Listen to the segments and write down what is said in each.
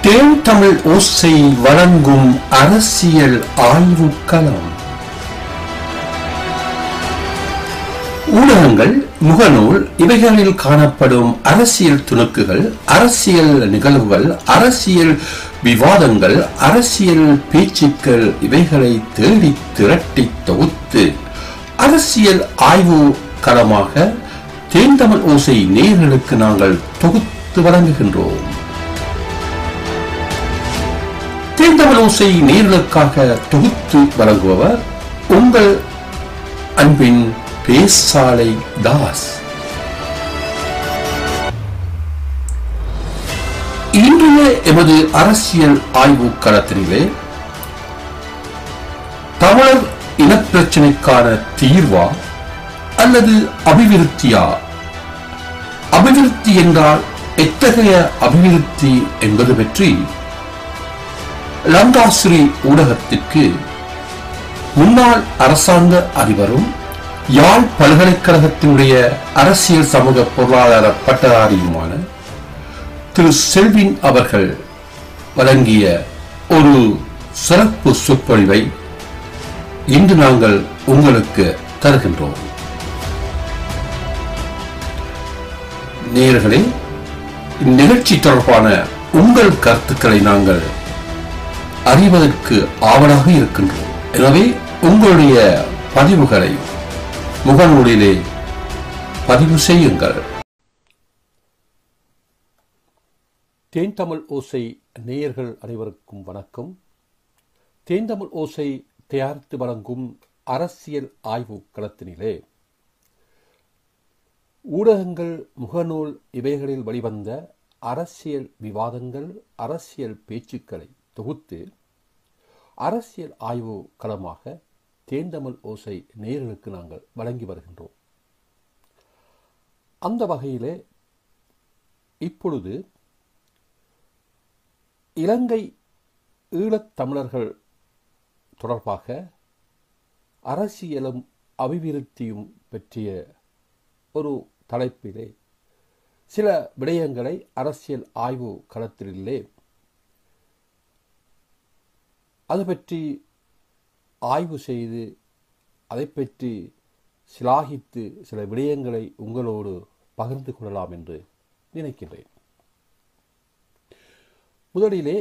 தேன் தமிழ் ஓசை வழங்கும் அரசியல் ஆய்வுக் களம் ஊடகங்கள் முகநூல் இவைகளில் காணப்படும் அரசியல் துணுக்குகள் அரசியல் நிகழ்வுகள் அரசியல் விவாதங்கள் அரசியல் பேச்சுக்கள் இவைகளை தேடி திரட்டி தொகுத்து அரசியல் ஆய்வு களமாக தேந்தமிழ் ஓசை நேயர்களுக்கு நாங்கள் தொகுத்து வழங்குகின்றோம் தேந்தமிழ் ஓசை நேர்களுக்காக தொகுத்து வழங்குபவர் உங்கள் அன்பின் பேசாலை தாஸ் இன்றைய எமது அரசியல் ஆய்வு களத்திலே தமிழர் இனப்பிரச்சினைக்கான தீர்வா அல்லது அபிவிருத்தியா அபிவிருத்தி என்றால் எத்தகைய அபிவிருத்தி என்பது பற்றி லங்காஸ்ரீ ஊடகத்திற்கு முன்னாள் அரசாங்க அதிபரும் யாழ் பல்கலைக்கழகத்தினுடைய அரசியல் சமூக பொருளாதார பட்டதாரியுமான திரு செல்வின் அவர்கள் வழங்கிய ஒரு சிறப்பு சொற்பொழிவை இன்று நாங்கள் உங்களுக்கு தருகின்றோம் நேயர்களே இந்நிகழ்ச்சி தொடர்பான உங்கள் கருத்துக்களை நாங்கள் அறிவதற்கு ஆவலாக இருக்கின்றோம் எனவே உங்களுடைய பதிவுகளை முகநூலிலே பதிவு செய்யுங்கள் தேன் தமிழ் ஓசை நேயர்கள் அனைவருக்கும் வணக்கம் தேன் தமிழ் ஓசை தயாரித்து வழங்கும் அரசியல் ஆய்வு களத்தினிலே ஊடகங்கள் முகநூல் இவைகளில் வெளிவந்த அரசியல் விவாதங்கள் அரசியல் பேச்சுக்களை தொகுத்து அரசியல் ஆய்வு களமாக தேந்தமிழ் ஓசை நேயர்களுக்கு நாங்கள் வழங்கி வருகின்றோம் அந்த வகையிலே இப்பொழுது இலங்கை ஈழத் தமிழர்கள் தொடர்பாக அரசியலும் அபிவிருத்தியும் பற்றிய ஒரு தலைப்பிலே சில விடயங்களை அரசியல் ஆய்வு களத்திலே அது பற்றி ஆய்வு செய்து அதை பற்றி சிலாகித்து சில விடயங்களை உங்களோடு பகிர்ந்து கொள்ளலாம் என்று நினைக்கின்றேன் முதலிலே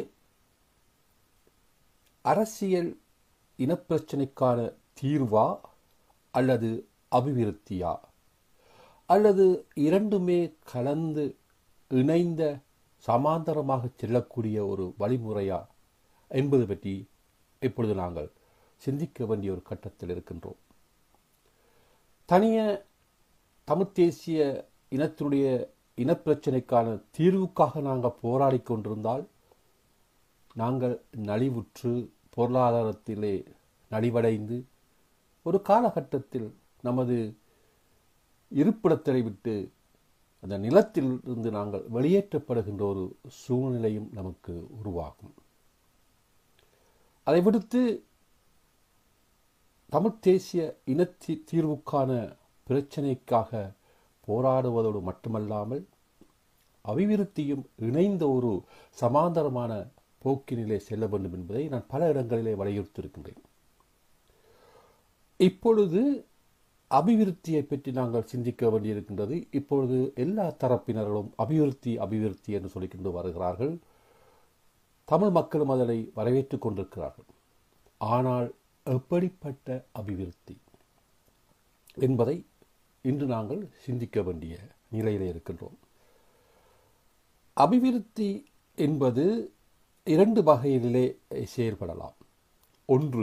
அரசியல் இனப்பிரச்சனைக்கான தீர்வா அல்லது அபிவிருத்தியா அல்லது இரண்டுமே கலந்து இணைந்த சமாந்தரமாக செல்லக்கூடிய ஒரு வழிமுறையா என்பது பற்றி இப்பொழுது நாங்கள் சிந்திக்க வேண்டிய ஒரு கட்டத்தில் இருக்கின்றோம் தனிய தமிழ் தேசிய இனத்தினுடைய இனப்பிரச்சனைக்கான தீர்வுக்காக நாங்கள் போராடி கொண்டிருந்தால் நாங்கள் நலிவுற்று பொருளாதாரத்திலே நலிவடைந்து ஒரு காலகட்டத்தில் நமது இருப்பிடத்தை விட்டு அந்த நிலத்தில் இருந்து நாங்கள் வெளியேற்றப்படுகின்ற ஒரு சூழ்நிலையும் நமக்கு உருவாகும் அதை விடுத்து தமிழ் தேசிய இன தீர்வுக்கான பிரச்சனைக்காக போராடுவதோடு மட்டுமல்லாமல் அபிவிருத்தியும் இணைந்த ஒரு சமாந்தரமான போக்கினிலே செல்ல வேண்டும் என்பதை நான் பல இடங்களிலே வலியுறுத்தியிருக்கின்றேன் இப்பொழுது அபிவிருத்தியை பற்றி நாங்கள் சிந்திக்க வேண்டியிருக்கின்றது இப்பொழுது எல்லா தரப்பினர்களும் அபிவிருத்தி அபிவிருத்தி என்று சொல்லிக்கொண்டு வருகிறார்கள் தமிழ் மக்களும் அதனை வரவேற்றுக் கொண்டிருக்கிறார்கள் ஆனால் எப்படிப்பட்ட அபிவிருத்தி என்பதை இன்று நாங்கள் சிந்திக்க வேண்டிய நிலையிலே இருக்கின்றோம் அபிவிருத்தி என்பது இரண்டு வகையிலே செயல்படலாம் ஒன்று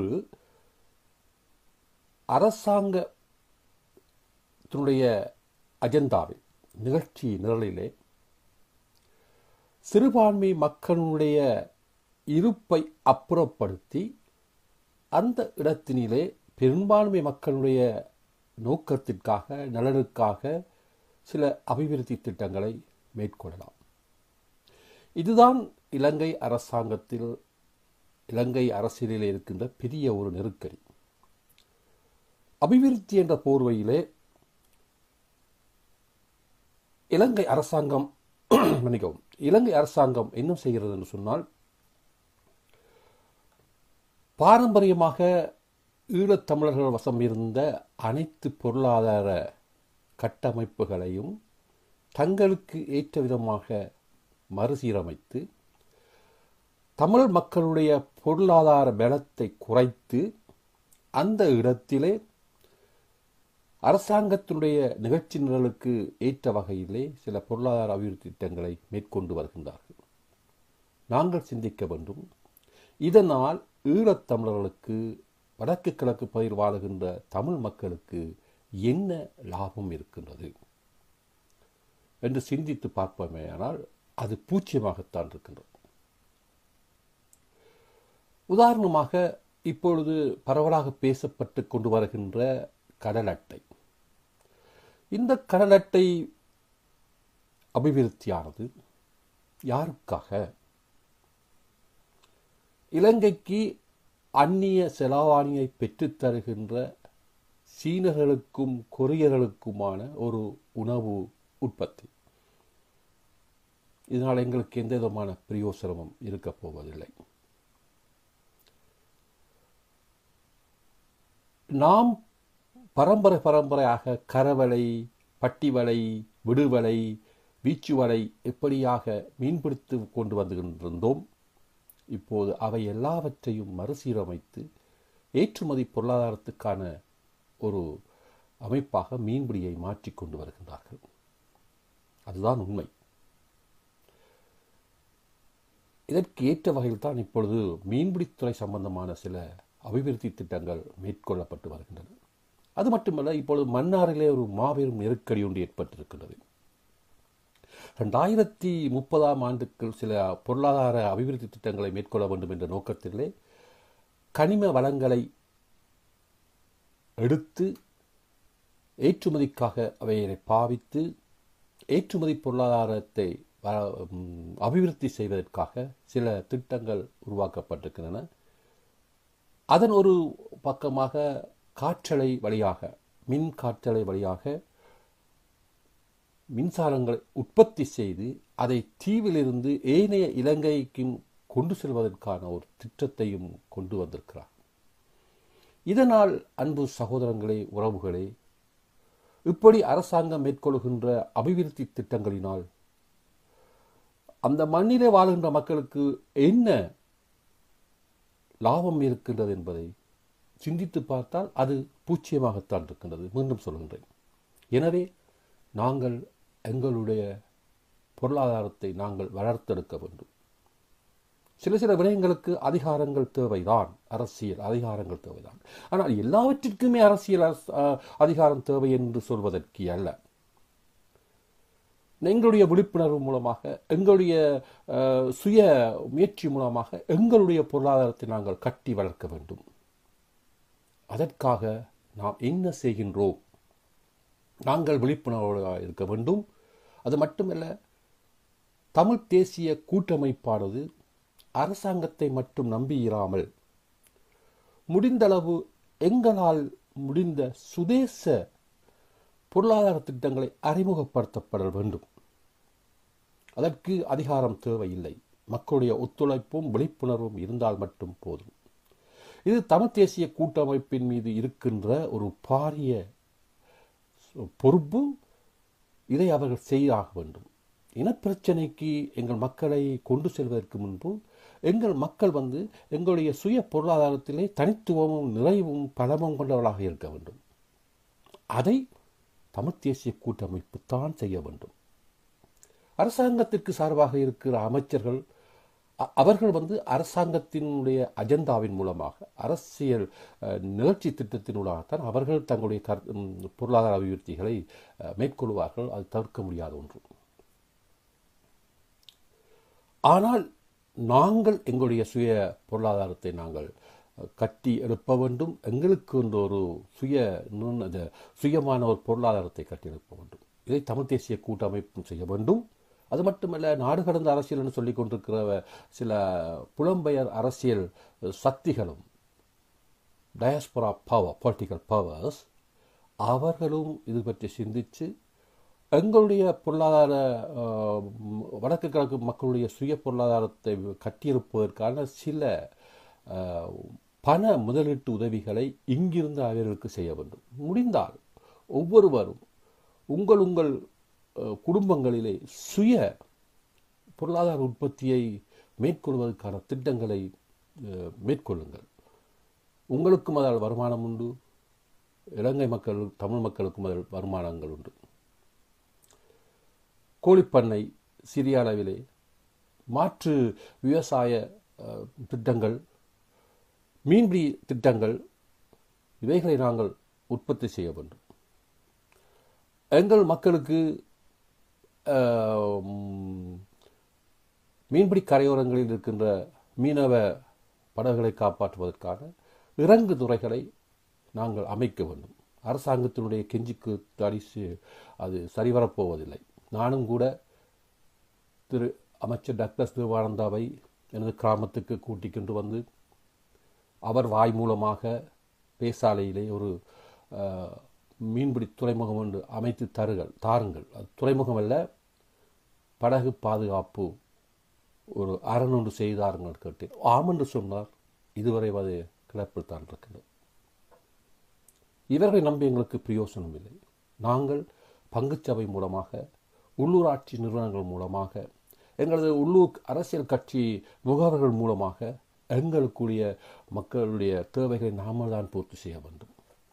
அரசாங்கத்தினுடைய அஜெண்டாவில் நிகழ்ச்சி நிரலிலே சிறுபான்மை மக்களுடைய இருப்பை அப்புறப்படுத்தி அந்த இடத்தினிலே பெரும்பான்மை மக்களுடைய நோக்கத்திற்காக நலனுக்காக சில அபிவிருத்தி திட்டங்களை மேற்கொள்ளலாம் இதுதான் இலங்கை அரசாங்கத்தில் இலங்கை அரசியலில் இருக்கின்ற பெரிய ஒரு நெருக்கடி அபிவிருத்தி என்ற போர்வையிலே இலங்கை அரசாங்கம் மன்னிக்கவும் இலங்கை அரசாங்கம் என்ன செய்கிறது என்று சொன்னால் பாரம்பரியமாக ஈழத்தமிழர்கள் வசம் இருந்த அனைத்து பொருளாதார கட்டமைப்புகளையும் தங்களுக்கு ஏற்ற விதமாக மறுசீரமைத்து தமிழ் மக்களுடைய பொருளாதார பலத்தை குறைத்து அந்த இடத்திலே அரசாங்கத்தினுடைய நிகழ்ச்சி நிரலுக்கு ஏற்ற வகையிலே சில பொருளாதார அபிவிருத்தி திட்டங்களை மேற்கொண்டு வருகின்றார்கள் நாங்கள் சிந்திக்க வேண்டும் இதனால் ஈழத்தமிழர்களுக்கு வடக்கு கிழக்கு பயிர் வாழுகின்ற தமிழ் மக்களுக்கு என்ன லாபம் இருக்கின்றது என்று சிந்தித்து பார்ப்போமேயானால் அது பூச்சியமாகத்தான் இருக்கின்றது உதாரணமாக இப்பொழுது பரவலாக பேசப்பட்டு கொண்டு வருகின்ற கடல் அட்டை இந்த கடல் அட்டை அபிவிருத்தியானது யாருக்காக இலங்கைக்கு அந்நிய செலாவணியை பெற்றுத் தருகின்ற சீனர்களுக்கும் கொரியர்களுக்குமான ஒரு உணவு உற்பத்தி இதனால் எங்களுக்கு எந்த விதமான பிரயோசனமும் இருக்கப் போவதில்லை நாம் பரம்பரை பரம்பரையாக கரவலை பட்டிவலை விடுவலை வீச்சுவலை எப்படியாக மீன்பிடித்து கொண்டு வந்துகின்றிருந்தோம் இப்போது அவை எல்லாவற்றையும் மறுசீரமைத்து ஏற்றுமதி பொருளாதாரத்துக்கான ஒரு அமைப்பாக மீன்பிடியை மாற்றிக்கொண்டு வருகின்றார்கள் அதுதான் உண்மை இதற்கு ஏற்ற வகையில் தான் இப்பொழுது மீன்பிடித்துறை சம்பந்தமான சில அபிவிருத்தி திட்டங்கள் மேற்கொள்ளப்பட்டு வருகின்றன அது மட்டுமல்ல இப்பொழுது மன்னாரிலே ஒரு மாபெரும் நெருக்கடி ஒன்று ஏற்பட்டிருக்கின்றது ரெண்டாயிரத்தி முப்பதாம் ஆண்டுக்கு சில பொருளாதார அபிவிருத்தி திட்டங்களை மேற்கொள்ள வேண்டும் என்ற நோக்கத்திலே கனிம வளங்களை எடுத்து ஏற்றுமதிக்காக அவையை பாவித்து ஏற்றுமதி பொருளாதாரத்தை அபிவிருத்தி செய்வதற்காக சில திட்டங்கள் உருவாக்கப்பட்டிருக்கின்றன அதன் ஒரு பக்கமாக காற்றலை வழியாக மின் காற்றலை வழியாக மின்சாரங்களை உற்பத்தி செய்து அதை தீவிலிருந்து ஏனைய இலங்கைக்கும் கொண்டு செல்வதற்கான ஒரு திட்டத்தையும் கொண்டு வந்திருக்கிறார் இதனால் அன்பு சகோதரங்களே உறவுகளே இப்படி அரசாங்கம் மேற்கொள்கின்ற அபிவிருத்தி திட்டங்களினால் அந்த மண்ணிலே வாழ்கின்ற மக்களுக்கு என்ன லாபம் இருக்கின்றது என்பதை சிந்தித்து பார்த்தால் அது பூச்சியமாகத்தான் இருக்கின்றது மீண்டும் சொல்கின்றேன் எனவே நாங்கள் எங்களுடைய பொருளாதாரத்தை நாங்கள் வளர்த்தெடுக்க வேண்டும் சில சில விடயங்களுக்கு அதிகாரங்கள் தேவைதான் அரசியல் அதிகாரங்கள் தேவைதான் ஆனால் எல்லாவற்றிற்குமே அரசியல் அதிகாரம் தேவை என்று சொல்வதற்கு அல்ல எங்களுடைய விழிப்புணர்வு மூலமாக எங்களுடைய சுய முயற்சி மூலமாக எங்களுடைய பொருளாதாரத்தை நாங்கள் கட்டி வளர்க்க வேண்டும் அதற்காக நாம் என்ன செய்கின்றோம் நாங்கள் விழிப்புணர்வோடு இருக்க வேண்டும் அது மட்டுமல்ல தமிழ் தேசிய கூட்டமைப்பானது அரசாங்கத்தை மட்டும் நம்பியிராமல் முடிந்தளவு எங்களால் முடிந்த சுதேச பொருளாதார திட்டங்களை அறிமுகப்படுத்தப்பட வேண்டும் அதற்கு அதிகாரம் தேவையில்லை மக்களுடைய ஒத்துழைப்பும் விழிப்புணர்வும் இருந்தால் மட்டும் போதும் இது தமிழ் தேசிய கூட்டமைப்பின் மீது இருக்கின்ற ஒரு பாரிய பொறுப்பு இதை அவர்கள் செய்தாக வேண்டும் இனப்பிரச்சனைக்கு எங்கள் மக்களை கொண்டு செல்வதற்கு முன்பு எங்கள் மக்கள் வந்து எங்களுடைய சுய பொருளாதாரத்திலே தனித்துவமும் நிறைவும் பலமும் கொண்டவர்களாக இருக்க வேண்டும் அதை தமிழ் தேசிய கூட்டமைப்பு தான் செய்ய வேண்டும் அரசாங்கத்திற்கு சார்பாக இருக்கிற அமைச்சர்கள் அவர்கள் வந்து அரசாங்கத்தினுடைய அஜெண்டாவின் மூலமாக அரசியல் நிகழ்ச்சி திட்டத்தினூடாகத்தான் அவர்கள் தங்களுடைய கர் பொருளாதார அபிவிருத்திகளை மேற்கொள்வார்கள் அது தவிர்க்க முடியாத ஒன்று ஆனால் நாங்கள் எங்களுடைய சுய பொருளாதாரத்தை நாங்கள் கட்டி எழுப்ப வேண்டும் எங்களுக்கு என்ற ஒரு சுய சுயமான ஒரு பொருளாதாரத்தை கட்டி எழுப்ப வேண்டும் இதை தமிழ் தேசிய கூட்டமைப்பும் செய்ய வேண்டும் அது மட்டுமல்ல நாடு கடந்த அரசியல் என்று சொல்லிக் கொண்டிருக்கிற சில புலம்பெயர் அரசியல் சக்திகளும் டயஸ்பரா பவர் பொலிட்டிக்கல் பவர்ஸ் அவர்களும் இது பற்றி சிந்தித்து எங்களுடைய பொருளாதார வடக்கு கிழக்கு மக்களுடைய சுய பொருளாதாரத்தை கட்டியிருப்பதற்கான சில பண முதலீட்டு உதவிகளை இங்கிருந்து அவர்களுக்கு செய்ய வேண்டும் முடிந்தால் ஒவ்வொருவரும் உங்கள் உங்கள் அஹ், குடும்பங்களிலே சுய பொருளாதார உற்பத்தியை மேற்கொள்வதற்கான திட்டங்களை அஹ், மேற்கொள்ளுங்கள் உங்களுக்கும் அதில் வருமானம் உண்டு இலங்கை மக்கள் தமிழ் மக்களுக்கும் அதில் வருமானங்கள் உண்டு கோழிப்பண்ணை சிறிய அளவிலே மாற்று விவசாய அஹ், திட்டங்கள் மீன்பிடி திட்டங்கள் இவைகளை நாங்கள் உற்பத்தி செய்ய வேண்டும் எங்கள் மக்களுக்கு அஹ், ம், மீன்பிடி கரையோரங்களில் இருக்கின்ற மீனவ படகுகளை காப்பாற்றுவதற்கான இறங்கு துறைகளை நாங்கள் அமைக்க வேண்டும் அரசாங்கத்தினுடைய கெஞ்சிக்கு அடிச்சு அது சரிவரப்போவதில்லை நானும் கூட திரு அமைச்சர் டாக்டர் சிவானந்தாவை எனது கிராமத்துக்கு கூட்டிக் கொண்டு வந்து அவர் வாய் மூலமாக பேசாலையிலே ஒரு அஹ், மீன்பிடி துறைமுகம் ஒன்று அமைத்து தருகள் தாருங்கள் அது துறைமுகம் அல்ல படகு பாதுகாப்பு ஒரு அரண் ஒன்று செய்தாருங்கள் கேட்டேன் ஆம் என்று சொன்னார் இதுவரை அது கிளப்பில் தான் இருக்கின்றது இவர்களை நம்பி எங்களுக்கு பிரயோசனம் இல்லை நாங்கள் பங்குச்சபை மூலமாக உள்ளூராட்சி நிறுவனங்கள் மூலமாக எங்களது உள்ளூர் அரசியல் கட்சி முகவர்கள் மூலமாக எங்களுக்குரிய மக்களுடைய தேவைகளை நாம தான் பூர்த்தி செய்ய வேண்டும்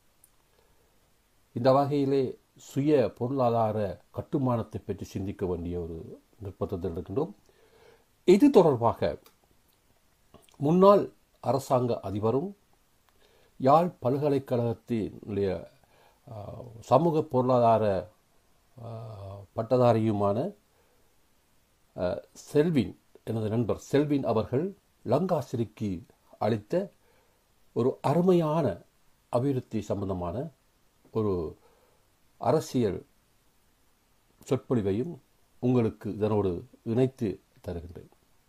இந்த வகையிலே சுய பொருளாதார கட்டுமானத்தை பற்றி சிந்திக்க வேண்டிய ஒரு நிர்பந்தத்தில் இருக்கின்றோம் இது தொடர்பாக முன்னாள் அரசாங்க அதிபரும் யாழ் பல்கலைக்கழகத்தினுடைய ஆஹ், சமூக பொருளாதார ஆஹ், பட்டதாரியுமான ஆஹ், செல்வின் எனது நண்பர் செல்வின் அவர்கள் லங்காசிரிக்கு அளித்த ஒரு அருமையான அபிவிருத்தி சம்பந்தமான ஒரு அரசியல் சொற்பொழிவையும் உங்களுக்கு இதனோடு இணைத்து தருகின்றேன்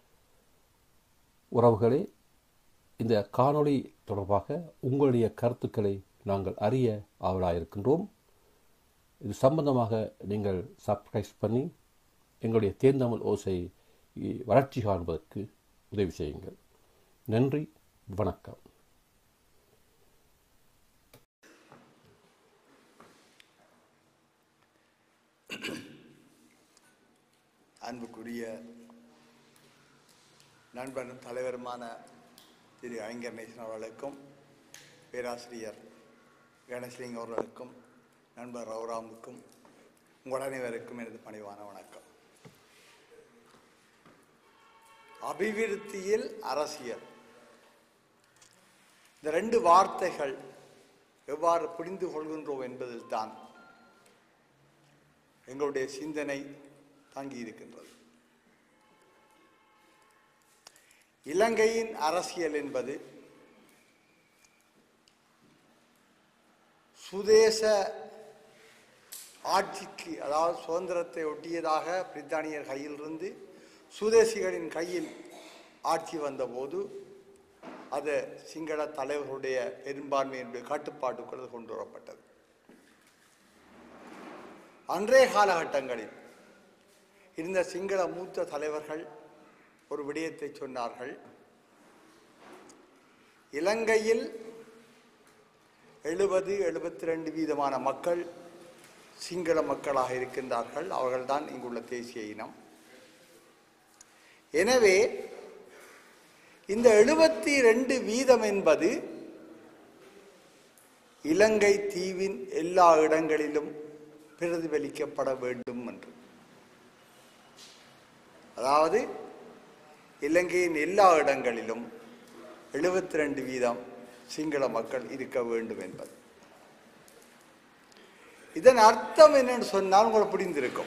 உறவுகளே இந்த காணொளி தொடர்பாக உங்களுடைய கருத்துக்களை நாங்கள் அறிய ஆவலாயிருக்கின்றோம் இது சம்பந்தமாக நீங்கள் சப்ஸ்கிரைப் பண்ணி எங்களுடைய தேர்ந்தமிழ் ஓசை வளர்ச்சி காண்பதற்கு உதவி செய்யுங்கள் நன்றி வணக்கம் அன்புக்குரிய நண்பனும் தலைவருமான திரு ஐங்கர் நேசன் அவர்களுக்கும் பேராசிரியர் கணேஷ்லிங் அவர்களுக்கும் நண்பர் ரவுராமுக்கும் உங்கள் அனைவருக்கும் எனது பணிவான வணக்கம் அபிவிருத்தியில் அரசியல் இந்த ரெண்டு வார்த்தைகள் எவ்வாறு புரிந்து கொள்கின்றோம் என்பதில் தான் எங்களுடைய சிந்தனை தங்கி இருக்கின்றது இலங்கையின் அரசியல் என்பது சுதேச ஆட்சிக்கு அதாவது சுதந்திரத்தை ஒட்டியதாக பிரித்தானியர் கையிலிருந்து சுதேசிகளின் கையில் ஆட்சி வந்தபோது அது சிங்கள தலைவர்களுடைய பெரும்பான்மையினுடைய கட்டுப்பாட்டுக்குள் அது கொண்டு வரப்பட்டது அன்றைய காலகட்டங்களில் இருந்த சிங்கள மூத்த தலைவர்கள் ஒரு விடயத்தை சொன்னார்கள் இலங்கையில் எழுபது எழுபத்தி ரெண்டு வீதமான மக்கள் சிங்கள மக்களாக இருக்கின்றார்கள் அவர்கள்தான் இங்குள்ள தேசிய இனம் எனவே இந்த எழுபத்தி ரெண்டு வீதம் என்பது இலங்கை தீவின் எல்லா இடங்களிலும் பிரதிபலிக்கப்பட வேண்டும் என்று அதாவது இலங்கையின் எல்லா இடங்களிலும் எழுபத்தி ரெண்டு வீதம் சிங்கள மக்கள் இருக்க வேண்டும் என்பது இதன் அர்த்தம் என்னன்னு சொன்னால் உங்களுக்கு புரிந்திருக்கும்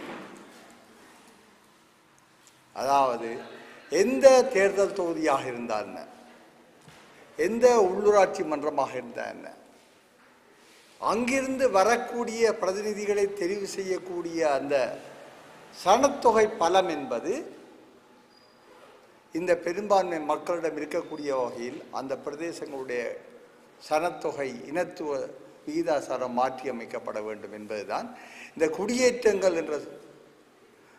அதாவது எந்த தேர்தல் தொகுதியாக இருந்தால் என்ன எந்த உள்ளூராட்சி மன்றமாக இருந்தால் என்ன அங்கிருந்து வரக்கூடிய பிரதிநிதிகளை தெரிவு செய்யக்கூடிய அந்த சனத்தொகை பலம் என்பது இந்த பெரும்பான்மை மக்களிடம் இருக்கக்கூடிய வகையில் அந்த பிரதேசங்களுடைய சனத்தொகை இனத்துவ விகிதாசாரம் மாற்றி அமைக்கப்பட வேண்டும் என்பதுதான் இந்த குடியேற்றங்கள் என்ற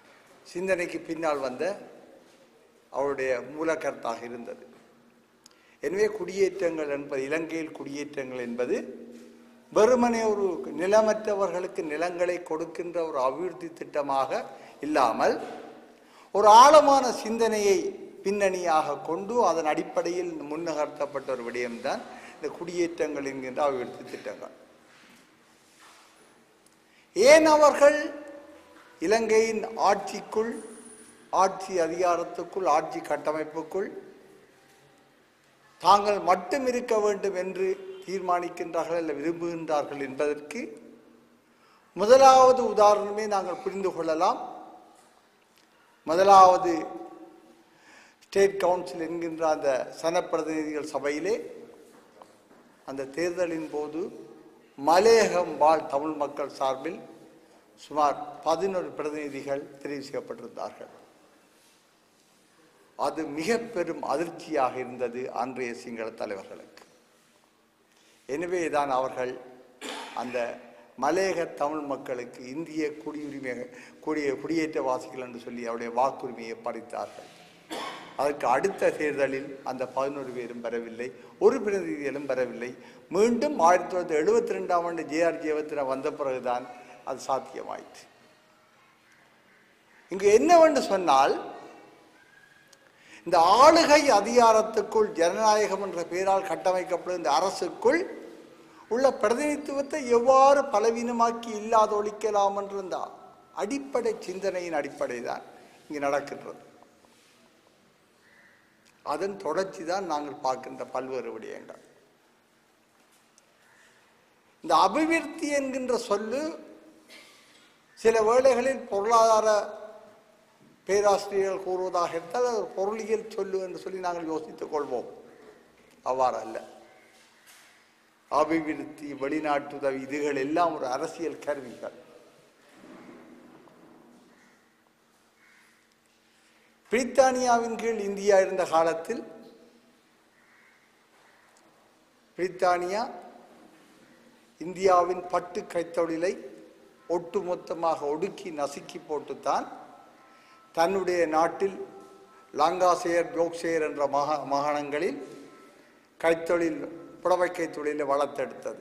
சிந்தனைக்கு பின்னால் வந்த அவருடைய மூலக்கருத்தாக இருந்தது எனவே குடியேற்றங்கள் என்பது இலங்கையில் குடியேற்றங்கள் என்பது வெறுமனே ஒரு நிலமற்றவர்களுக்கு நிலங்களை கொடுக்கின்ற ஒரு அபிவிருத்தி திட்டமாக இல்லாமல் ஒரு ஆழமான சிந்தனையை பின்னணியாக கொண்டு அதன் அடிப்படையில் முன்னகர்த்தப்பட்ட ஒரு விடயம்தான் இந்த குடியேற்றங்கள் என்கின்ற அபிவிருத்தி திட்டங்கள் ஏன் அவர்கள் இலங்கையின் ஆட்சிக்குள் ஆட்சி அதிகாரத்துக்குள் ஆட்சி கட்டமைப்புக்குள் தாங்கள் மட்டும் இருக்க வேண்டும் என்று தீர்மானிக்கின்றார்கள் அல்ல விரும்புகின்றார்கள் என்பதற்கு முதலாவது உதாரணமே நாங்கள் புரிந்து கொள்ளலாம் முதலாவது ஸ்டேட் கவுன்சில் என்கின்ற அந்த சனப்பிரதிநிதிகள் சபையிலே அந்த தேர்தலின் போது மலையகம் வாழ் தமிழ் மக்கள் சார்பில் சுமார் பதினொரு பிரதிநிதிகள் தெரிவு செய்யப்பட்டிருந்தார்கள் அது மிக பெரும் அதிர்ச்சியாக இருந்தது அன்றைய சிங்கள தலைவர்களுக்கு எனவே தான் அவர்கள் அந்த மலையக தமிழ் மக்களுக்கு இந்திய குடியுரிமை குடிய குடியேற்றவாசிகள் என்று சொல்லி அவருடைய வாக்குரிமையை பறித்தார்கள் அதற்கு அடுத்த தேர்தலில் அந்த பதினோரு பேரும் பெறவில்லை ஒரு பிரதிநிதிகளும் பெறவில்லை மீண்டும் ஆயிரத்தி தொள்ளாயிரத்தி எழுபத்தி ரெண்டாம் ஆண்டு ஜேஆர் ஜெயவர்தனா வந்த பிறகுதான் அது சாத்தியமாயிற்று இங்கு என்னவென்று சொன்னால் இந்த ஆளுகை அதிகாரத்துக்குள் ஜனநாயகம் என்ற பெயரால் கட்டமைக்கப்படும் இந்த அரசுக்குள் உள்ள பிரதிநிதித்துவத்தை எவ்வாறு பலவீனமாக்கி இல்லாத ஒழிக்கலாம் என்ற இந்த அடிப்படை சிந்தனையின் அடிப்படை தான் இங்கு நடக்கின்றது அதன் தொடர்ச்சி தான் நாங்கள் பார்க்கின்ற பல்வேறு விடயங்கள் இந்த அபிவிருத்தி என்கின்ற சொல்லு சில வேளைகளில் பொருளாதார பேராசிரியர்கள் கூறுவதாக இருந்தால் அது ஒரு பொருளியல் சொல்லு என்று சொல்லி நாங்கள் யோசித்துக் கொள்வோம் அவ்வாறு அல்ல அபிவிருத்தி வெளிநாட்டுதவி இதுகள் எல்லாம் ஒரு அரசியல் கருவிகள் பிரித்தானியாவின் கீழ் இந்தியா இருந்த காலத்தில் பிரித்தானியா இந்தியாவின் பட்டு கைத்தொழிலை ஒட்டுமொத்தமாக ஒடுக்கி நசுக்கி போட்டுத்தான் தன்னுடைய நாட்டில் லாங்காசேயர் ஜோக்சேயர் என்ற மகா மாகாணங்களில் கைத்தொழில் புடவை கைத்தொழிலை வளர்த்தெடுத்தது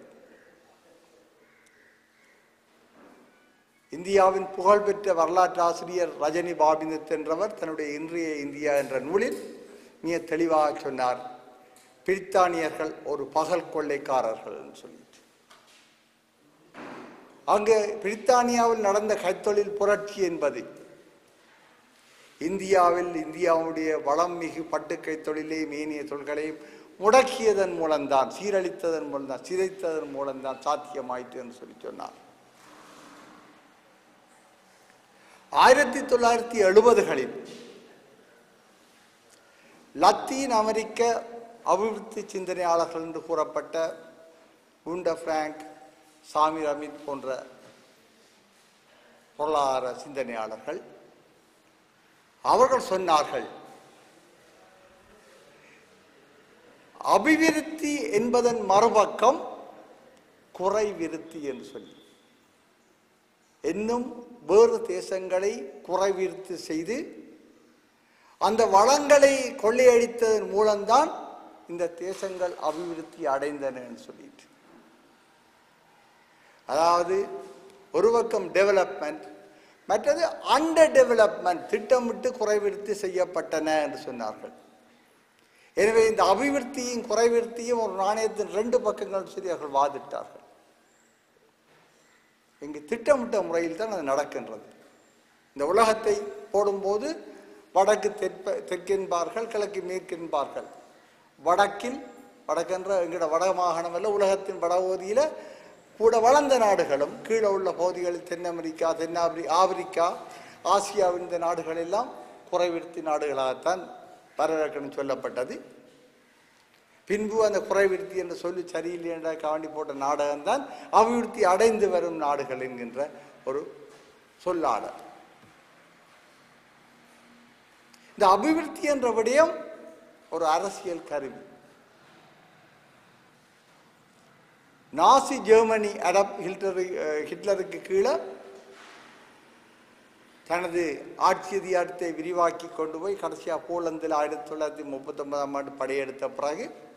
இந்தியாவின் புகழ்பெற்ற வரலாற்று ஆசிரியர் ரஜினி பாபிந்தத் என்றவர் தன்னுடைய இன்றைய இந்தியா என்ற நூலில் மிக தெளிவாக சொன்னார் பிரித்தானியர்கள் ஒரு பகல் கொள்ளைக்காரர்கள் என்று சொல்லிட்டு அங்கு பிரித்தானியாவில் நடந்த கைத்தொழில் புரட்சி என்பது இந்தியாவில் இந்தியாவுடைய வளம் மிகு பட்டு கைத்தொழிலையும் ஏனைய தொழில்களையும் முடக்கியதன் மூலம்தான் சீரழித்ததன் மூலம்தான் சிதைத்ததன் மூலம்தான் சாத்தியமாயிற்று என்று சொல்லி சொன்னார் ஆயிரத்தி தொள்ளாயிரத்தி எழுபதுகளில் லத்தீன் அமெரிக்க அபிவிருத்தி சிந்தனையாளர்கள் என்று கூறப்பட்ட உண்ட பிராங்க் சாமி அமித் போன்ற பொருளாதார சிந்தனையாளர்கள் அவர்கள் சொன்னார்கள் அபிவிருத்தி என்பதன் மறுபக்கம் குறைவிருத்தி என்று சொல்லி இன்னும் வேறு தேசங்களை குறைவிருத்தி செய்து அந்த வளங்களை கொள்ளையடித்ததன் மூலம்தான் இந்த தேசங்கள் அபிவிருத்தி அடைந்தன என்று சொல்லிட்டு அதாவது ஒரு பக்கம் டெவலப்மெண்ட் மற்றது அண்டர் டெவலப்மெண்ட் திட்டமிட்டு குறைவிருத்தி செய்யப்பட்டன என்று சொன்னார்கள் எனவே இந்த அபிவிருத்தியும் குறைவிருத்தியும் ஒரு நாணயத்தின் ரெண்டு பக்கங்கள் சரி அவர்கள் வாதிட்டார்கள் இங்கு திட்டமிட்ட முறையில் தான் அது நடக்கின்றது இந்த உலகத்தை போடும்போது வடக்கு தெற்ப தெற்கென்பார்கள் கிழக்கு மேற்கென்பார்கள் வடக்கில் வடக்கென்ற எங்கட வட மாகாணம் அல்ல உலகத்தின் வடபகுதியில் கூட வளர்ந்த நாடுகளும் கீழே உள்ள பகுதிகளில் தென் அமெரிக்கா தென்னாப்பிரி ஆப்பிரிக்கா ஆசியாவின் இந்த நாடுகள் எல்லாம் குறைவிருத்தி நாடுகளாகத்தான் வரவேற்கணும் சொல்லப்பட்டது பின்பு அந்த குறைவிருத்தி என்று சொல்லி சரியில்லை என்ற காண்டி போட்ட நாடகம்தான் அபிவிருத்தி அடைந்து வரும் நாடுகள் என்கின்ற ஒரு சொல்லாடல் இந்த அபிவிருத்தி என்ற விடயம் ஒரு அரசியல் கருவி நாசி ஜெர்மனி அடப் ஹிட்லரு அஹ், ஹிட்லருக்கு கீழே தனது ஆட்சி அதிகாரத்தை விரிவாக்கி கொண்டு போய் கடைசியாக போலந்தில் ஆயிரத்தி தொள்ளாயிரத்தி முப்பத்தொன்பதாம் ஆண்டு படையெடுத்த பிறகு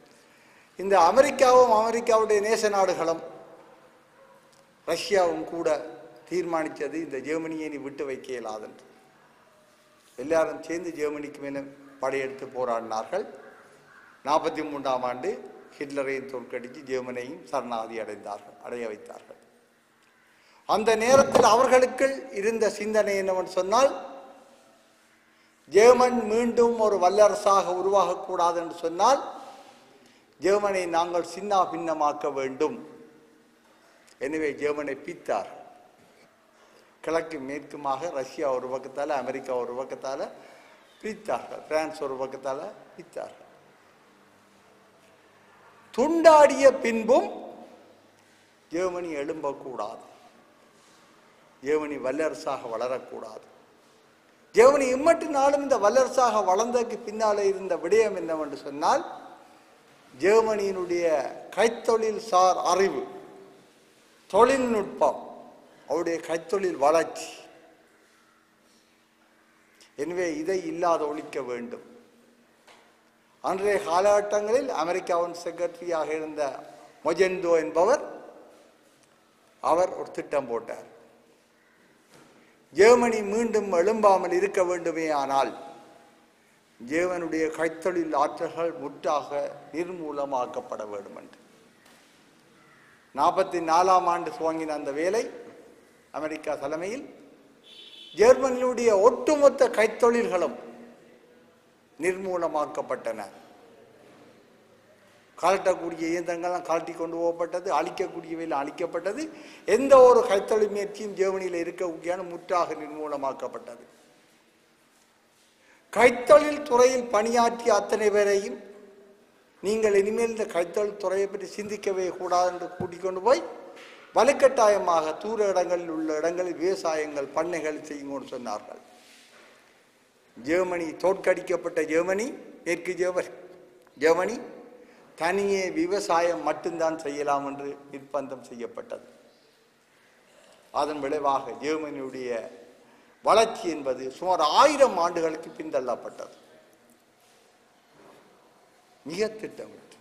இந்த அமெரிக்காவும் அமெரிக்காவுடைய நேச நாடுகளும் ரஷ்யாவும் கூட தீர்மானித்தது இந்த ஜெர்மனியை நீ விட்டு வைக்க இயலாதென்று எல்லாரும் சேர்ந்து ஜெர்மனிக்கு மேலே படையெடுத்து போராடினார்கள் நாற்பத்தி மூன்றாம் ஆண்டு ஹிட்லரையும் தோற்கடித்து ஜெர்மனியையும் சரணாகதி அடைந்தார்கள் அடைய வைத்தார்கள் அந்த நேரத்தில் அவர்களுக்குள் இருந்த சிந்தனை என்னவென்று சொன்னால் ஜெர்மன் மீண்டும் ஒரு வல்லரசாக உருவாகக்கூடாது என்று சொன்னால் ஜெர்மனை நாங்கள் சின்ன பின்னமாக்க வேண்டும் எனவே ஜெர்மனை பித்தார் கிழக்கு மேற்குமாக ரஷ்யா ஒரு பக்கத்தால் அமெரிக்கா ஒரு பக்கத்தால் பிரித்தார்கள் பிரான்ஸ் ஒரு பக்கத்தால் பித்தார்கள் துண்டாடிய பின்பும் ஜெர்மனி எழும்பக்கூடாது ஜெர்மனி வல்லரசாக வளரக்கூடாது ஜெர்மனி இம்மட்டு நாளும் இந்த வல்லரசாக வளர்ந்ததுக்கு பின்னாலே இருந்த விடயம் என்னவென்று சொன்னால் ஜெர்மனியினுடைய கைத்தொழில் சார் அறிவு தொழில்நுட்பம் அவருடைய கைத்தொழில் வளர்ச்சி எனவே இதை இல்லாத ஒழிக்க வேண்டும் அன்றைய காலகட்டங்களில் அமெரிக்காவின் செக்ரட்டரியாக இருந்த மொஜெண்டோ என்பவர் அவர் ஒரு திட்டம் போட்டார் ஜெர்மனி மீண்டும் எழும்பாமல் இருக்க வேண்டுமே ஆனால் ஜெர்மனுடைய கைத்தொழில் ஆற்றல்கள் முற்றாக நிர்மூலமாக்கப்பட வேண்டும் என்று நாற்பத்தி நாலாம் ஆண்டு துவங்கின அந்த வேலை அமெரிக்கா தலைமையில் ஜெர்மனியுடைய ஒட்டுமொத்த கைத்தொழில்களும் நிர்மூலமாக்கப்பட்டன கலட்டக்கூடிய இயந்திரங்கள்லாம் கலட்டி கொண்டு போகப்பட்டது அழிக்கக்கூடியவையில் அழிக்கப்பட்டது எந்த ஒரு கைத்தொழில் முயற்சியும் ஜெர்மனியில் இருக்கக்கூடிய முற்றாக நிர்மூலமாக்கப்பட்டது கைத்தொழில் துறையில் பணியாற்றிய அத்தனை பேரையும் நீங்கள் இனிமேல் இந்த கைத்தொழில் துறையை பற்றி சிந்திக்கவே கூடாது என்று கூட்டிக் கொண்டு போய் வலுக்கட்டாயமாக தூர இடங்களில் உள்ள இடங்களில் விவசாயங்கள் பண்ணைகள் செய்யுங்கன்னு சொன்னார்கள் ஜெர்மனி தோற்கடிக்கப்பட்ட ஜெர்மனி மேற்கு ஜெர்மனி ஜெர்மனி தனியே விவசாயம் மட்டும்தான் செய்யலாம் என்று நிர்பந்தம் செய்யப்பட்டது அதன் விளைவாக ஜெர்மனியுடைய வளர்ச்சி என்பது சுமார் ஆயிரம் ஆண்டுகளுக்கு பின்தள்ளப்பட்டது மிக திட்டமிட்டு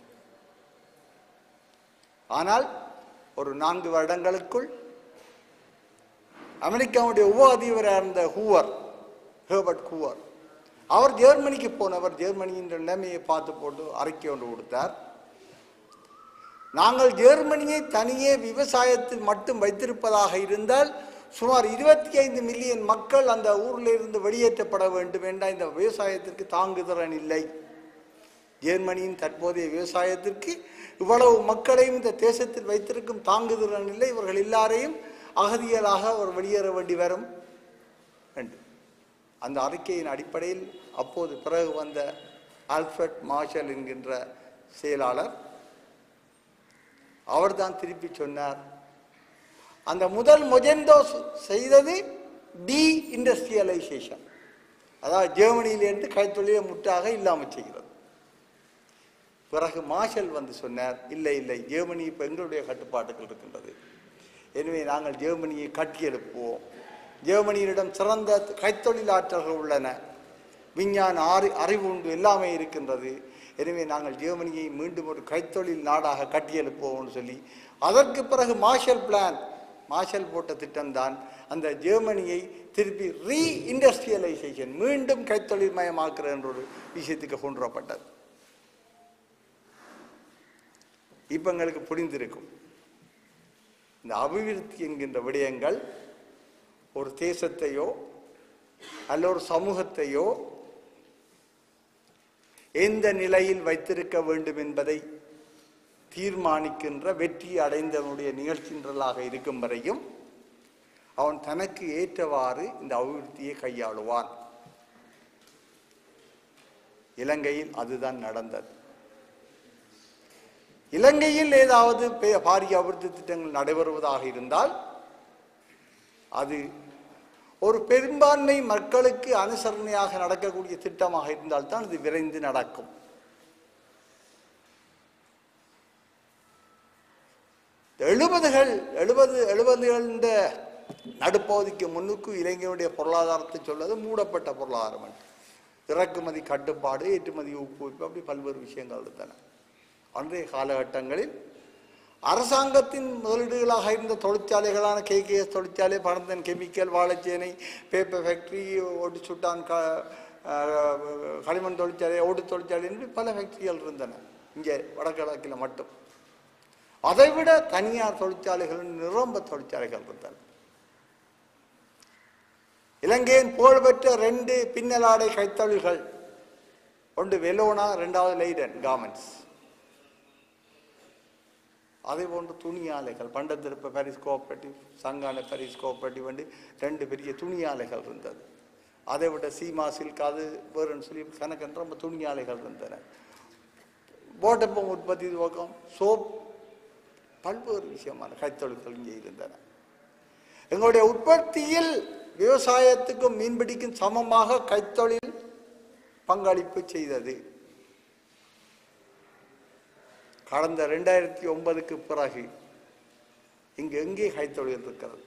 ஆனால் ஒரு நான்கு வருடங்களுக்குள் அமெரிக்காவுடைய உப அதிபராக இருந்த ஹூவர் ஹேபர்ட் ஹூவர் அவர் ஜெர்மனிக்கு போனவர் ஜெர்மனியின் நிலைமையை பார்த்து போட்டு அறிக்கை ஒன்று கொடுத்தார் நாங்கள் ஜெர்மனியை தனியே விவசாயத்தில் மட்டும் வைத்திருப்பதாக இருந்தால் சுமார் இருபத்தி ஐந்து மில்லியன் மக்கள் அந்த ஊரில் இருந்து வெளியேற்றப்பட வேண்டும் என்றால் இந்த விவசாயத்திற்கு தாங்குதிறன் இல்லை ஜெர்மனியின் தற்போதைய விவசாயத்திற்கு இவ்வளவு மக்களையும் இந்த தேசத்தில் வைத்திருக்கும் தாங்குதிறன் இல்லை இவர்கள் எல்லாரையும் அகதிகளாக அவர் வெளியேற வேண்டி வரும் என்று அந்த அறிக்கையின் அடிப்படையில் அப்போது பிறகு வந்த ஆல்ஃபிரட் மார்ஷல் என்கின்ற செயலாளர் அவர்தான் திருப்பி சொன்னார் அந்த முதல் மொஜெண்டோ செய்தது டி இண்டஸ்ட்ரியலைசேஷன் அதாவது ஜெர்மனியிலிருந்து கைத்தொழிலை முற்றாக இல்லாமல் செய்கிறது பிறகு மார்ஷல் வந்து சொன்னார் இல்லை இல்லை ஜெர்மனி இப்போ எங்களுடைய கட்டுப்பாட்டுகள் இருக்கின்றது எனவே நாங்கள் ஜெர்மனியை கட்டியெழுப்புவோம் ஜெர்மனியிடம் சிறந்த கைத்தொழில் ஆற்றல்கள் உள்ளன விஞ்ஞான அறி அறிவு உண்டு எல்லாமே இருக்கின்றது எனவே நாங்கள் ஜெர்மனியை மீண்டும் ஒரு கைத்தொழில் நாடாக கட்டியெழுப்புவோம்னு சொல்லி அதற்கு பிறகு மார்ஷல் பிளான் மார்ஷல் போட்ட திட்டம்தான் அந்த ஜெர்மனியை திருப்பி ரீ இண்டஸ்ட்ரியலைசேஷன் மீண்டும் கைத்தொழில் மயமாக்குற என்ற ஒரு விஷயத்துக்கு கொண்டு வரப்பட்டது இப்போ எங்களுக்கு புரிந்திருக்கும் இந்த அபிவிருத்தி என்கின்ற விடயங்கள் ஒரு தேசத்தையோ அல்ல ஒரு சமூகத்தையோ எந்த நிலையில் வைத்திருக்க வேண்டும் என்பதை தீர்மானிக்கின்ற வெற்றி அடைந்தவனுடைய நிகழ்ச்சின்றலாக இருக்கும் வரையும் அவன் தனக்கு ஏற்றவாறு இந்த அபிவிருத்தியை கையாளுவான் இலங்கையில் அதுதான் நடந்தது இலங்கையில் ஏதாவது பெ- பாரிய அபிவிருத்தி திட்டங்கள் நடைபெறுவதாக இருந்தால் அது ஒரு பெரும்பான்மை மக்களுக்கு அனுசரணையாக நடக்கக்கூடிய திட்டமாக இருந்தால்தான் இது விரைந்து நடக்கும் எழுபதுகள் எழுபது எழுபதுகள் இந்த நடுப்பகுதிக்கு முன்னுக்கு இலங்கையுடைய பொருளாதாரத்தை சொல்வது மூடப்பட்ட பொருளாதாரம் என்று. இறக்குமதி கட்டுப்பாடு ஏற்றுமதி ஊக்குவிப்பு அப்படி பல்வேறு விஷயங்கள் இருந்தன அன்றைய காலகட்டங்களில் அரசாங்கத்தின் முதலீடுகளாக இருந்த தொழிற்சாலைகளான கேகேஎஸ் தொழிற்சாலை Paranthan chemical Valaichenai paper factory Oddusuddan க அஹ், களிமண் தொழிற்சாலை ஓட்டு தொழிற்சாலை என்று பல ஃபேக்டரிகள் இருந்தன இங்கே வடகிழக்கில் மட்டும் அதைவிட தனியார் தொழிற்சாலைகள் நிரம்ப தொழிற்சாலைகள் இருந்தன இலங்கையின் புகழ்பெற்ற ரெண்டு பின்னலாடை கைத்தொழில்கள் ஒன்று வெலோனா ரெண்டாவது லைடன் கார்மெண்ட்ஸ் அதே போன்று துணி ஆலைகள் பண்டத்திருப்ப பாரிஸ் கோஆபரேட்டிவ் சங்கான பாரிஸ் கோஆபரேட்டிவ் வந்து ரெண்டு பெரிய துணி ஆலைகள் இருந்தது அதை விட சீமா சில்க் அது வேறுன்னு சொல்லி கணக்கென்று நம்ம துணி ஆலைகள் இருந்தன போட்டப்பம் உற்பத்தி துவக்கம் சோப் பல்வேறு விஷயமான கைத்தொழில்கள் இங்கே இருந்தன எங்களுடைய உற்பத்தியில் விவசாயத்துக்கும் மீன்பிடிக்கும் சமமாக கைத்தொழில் பங்களிப்பு செய்தது கடந்த ரெண்டாயிரத்தி ஒன்பதுக்கு பிறகு இங்கு எங்கே கைத்தொழில் இருக்கிறது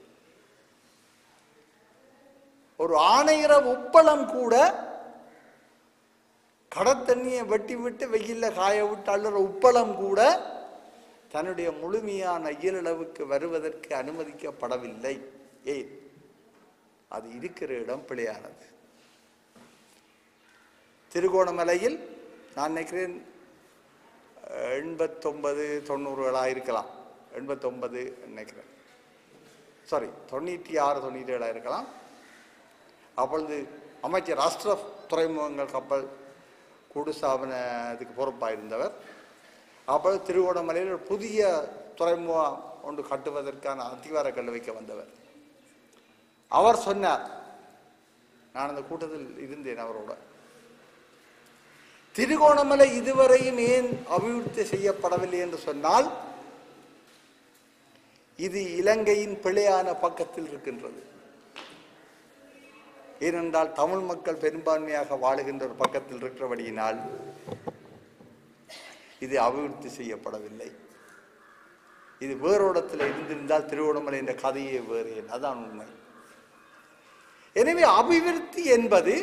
ஒரு ஆணையர உப்பளம் கூட கடத்தண்ணியை வெட்டி விட்டு வெயில்ல காய விட்டு அள்ளுற உப்பளம் கூட தன்னுடைய முழுமையான இயலளவுக்கு வருவதற்கு அனுமதிக்கப்படவில்லை ஏன் அது இருக்கிற இடம் பிழையானது திருகோணமலையில் நான் நினைக்கிறேன் அஹ், எண்பத்தொன்பது தொண்ணூறுகளாக இருக்கலாம் எண்பத்தொன்பது நினைக்கிறேன் சாரி தொண்ணூற்றி ஆறு தொண்ணூற்றி ஏழாக இருக்கலாம் அப்பொழுது அமைச்சர் ராஷ்டிர துறைமுகங்கள் கப்பல் கூடு ஸ்தாபனத்துக்கு பொறுப்பாக இருந்தவர் அப்பொழுது திருவோணமலையில் ஒரு புதிய துறைமுகம் ஒன்று கட்டுவதற்கான அதிகார கல் வைக்க வந்தவர் அவர் சொன்னார் நான் அந்த கூட்டத்தில் இருந்தேன் அவரோட திருகோணமலை இதுவரையும் ஏன் அபிவிருத்தி செய்யப்படவில்லை என்று சொன்னால் இது இலங்கையின் பிழையான பக்கத்தில் இருக்கின்றது ஏனென்றால் தமிழ் மக்கள் பெரும்பான்மையாக வாழுகின்ற ஒரு பக்கத்தில் இருக்கிறபடியினால் இது அபிவிருத்தி செய்யப்படவில்லை இது வேறோடத்தில் இருந்திருந்தால் திருவண்ணாமலை என்ற கதையே வேறு அதான் உண்மை எனவே அபிவிருத்தி என்பது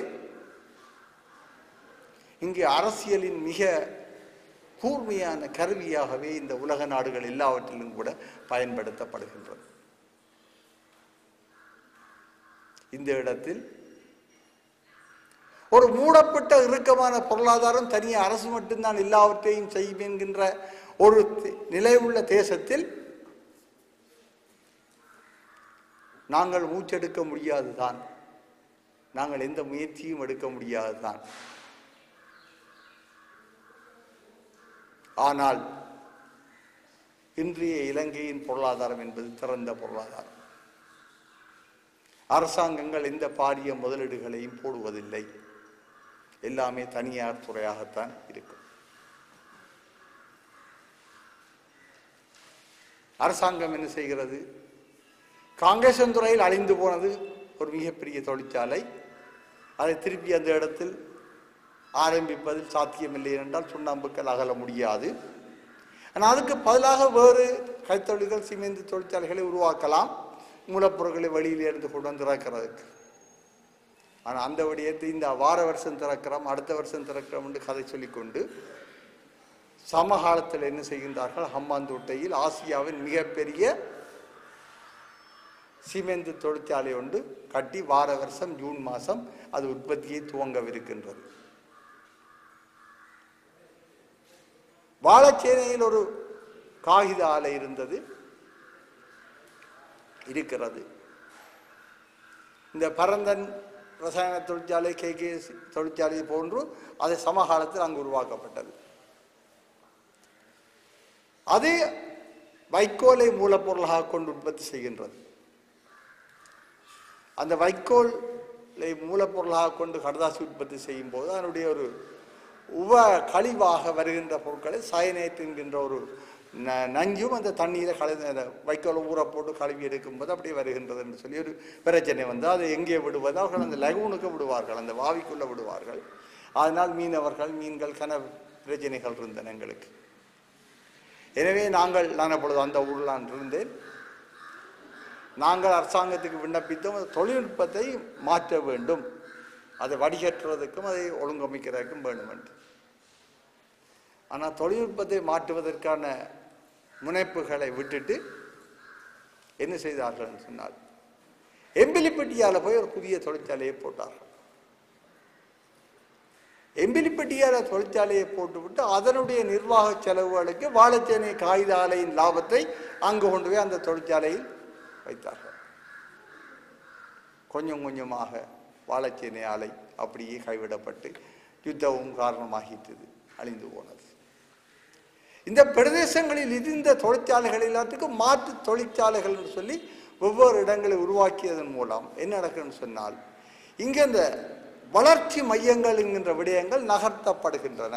இங்கு அரசியலின் மிக கூர்மையான கருவியாகவே இந்த உலக நாடுகள் எல்லாவற்றிலும் கூட பயன்படுத்தப்படுகின்றது இந்த இடத்தில் ஒரு மூடப்பட்ட இறுக்கமான பொருளாதாரம் தனியே அரசு மட்டும்தான் எல்லாவற்றையும் செய்யும் என்கின்ற ஒரு தி- நிலை உள்ள தேசத்தில் நாங்கள் மூச்செடுக்க முடியாதுதான் நாங்கள் எந்த முயற்சியும் எடுக்க முடியாதுதான் ஆனால் இன்றைய இலங்கையின் பொருளாதாரம் என்பது திறந்த பொருளாதாரம் அரசாங்கங்கள் எந்த பாரிய முதலீடுகளையும் போடுவதில்லை எல்லாமே தனியார் துறையாகத்தான் இருக்கும் அரசாங்கம் என்ன செய்கிறது காங்கிரசன் துறையில் அழிந்து போனது ஒரு மிகப்பெரிய தொழிற்சாலை அதை திருப்பி அந்த இடத்தில் ஆரம்பிப்பதில் சாத்தியமில்லை என்றால் சுண்ணாம்புக்கள் அகல முடியாது ஆனால் அதுக்கு பதிலாக வேறு கைத்தொழில்கள் சிமெந்து தொழிற்சாலைகளை உருவாக்கலாம் மூலப்பொருட்களை வெளியில இருந்து கொண்டு வந்து இறக்கிறதுக்கு ஆனால் அந்த விடயத்தை இந்த வார வருஷம் திறக்கிறோம் அடுத்த வருஷம் திறக்கிறோம் என்று கதை சொல்லிக்கொண்டு சமகாலத்தில் என்ன செய்கின்றார்கள் ஹம்மாந்தோட்டையில் ஆசியாவின் மிகப்பெரிய சிமெந்து தொழிற்சாலை ஒன்று கட்டி வார வருஷம் ஜூன் மாதம் அது உற்பத்தியை துவங்கவிருக்கின்றது வாழைச்சேனையில் ஒரு காகித ஆலை இருந்தது இருக்கிறது இந்த பரந்தன் ரசாயன தொழிற்சாலை கே கே தொழிற்சாலை போன்று அது சமகாலத்தில் அங்கு உருவாக்கப்பட்டது அது வைக்கோலை மூலப்பொருளாக கொண்டு உற்பத்தி செய்கின்றது அந்த வைக்கோலை மூலப்பொருளாக கொண்டு கடதாசி உற்பத்தி செய்யும் போது அதனுடைய ஒரு உப கழிவாக வருகின்ற பொருட்களை சயனேட் என்கின்ற ஒரு ந- நஞ்சும் அந்த தண்ணீரை கலந்து அந்த வைக்கோலை ஊற போட்டு கழுவி எடுக்கும்போது அப்படியே வருகின்றது என்று சொல்லி ஒரு பிரச்சனை வந்து அதை எங்கே விடுவது அவர்கள் அந்த லகூனுக்கு விடுவார்கள் அந்த வாவிக்குள்ள விடுவார்கள் அதனால் மீனவர்கள் மீன்கள் கன பிரச்சனைகள் இருந்தன எங்களுக்கு எனவே நாங்கள் நான் அப்பொழுது அந்த ஊரில் நான் இருந்தேன் நாங்கள் அரசாங்கத்துக்கு விண்ணப்பித்தோம் அந்த தொழில்நுட்பத்தை மாற்ற வேண்டும் அதை வடிகட்டுறதுக்கும் அதை ஒழுங்கமைக்கிறதுக்கும் வேண்டும் என்று ஆனால் தொழில்நுட்பத்தை மாற்றுவதற்கான முனைப்புகளை விட்டுட்டு என்ன செய்தார்கள் சொன்னால் எம்பிலிப்பட்டியால போய் ஒரு புதிய தொழிற்சாலையை போட்டார்கள் எம்பிலிப்பட்டியால தொழிற்சாலையை போட்டுவிட்டு அதனுடைய நிர்வாக செலவுகளுக்கு வாழைச்சேனை காகித ஆலையின் லாபத்தை அங்கு கொண்டு போய் அந்த தொழிற்சாலையில் வைத்தார்கள் கொஞ்சம் கொஞ்சமாக வாழைச்சேனை ஆலை அப்படியே கைவிடப்பட்டு யுத்தமும் காரணமாகிட்டது அழிந்து போனது இந்த பிரதேசங்களில் இருந்த தொழிற்சாலைகள் எல்லாத்துக்கும் மாற்று தொழிற்சாலைகள் என்று சொல்லி ஒவ்வொரு இடங்களை உருவாக்கியதன் மூலம் என்ன நடக்குன்னு சொன்னால் இங்க இந்த வளர்ச்சி மையங்கள் என்கின்ற விடயங்கள் நகர்த்தப்படுகின்றன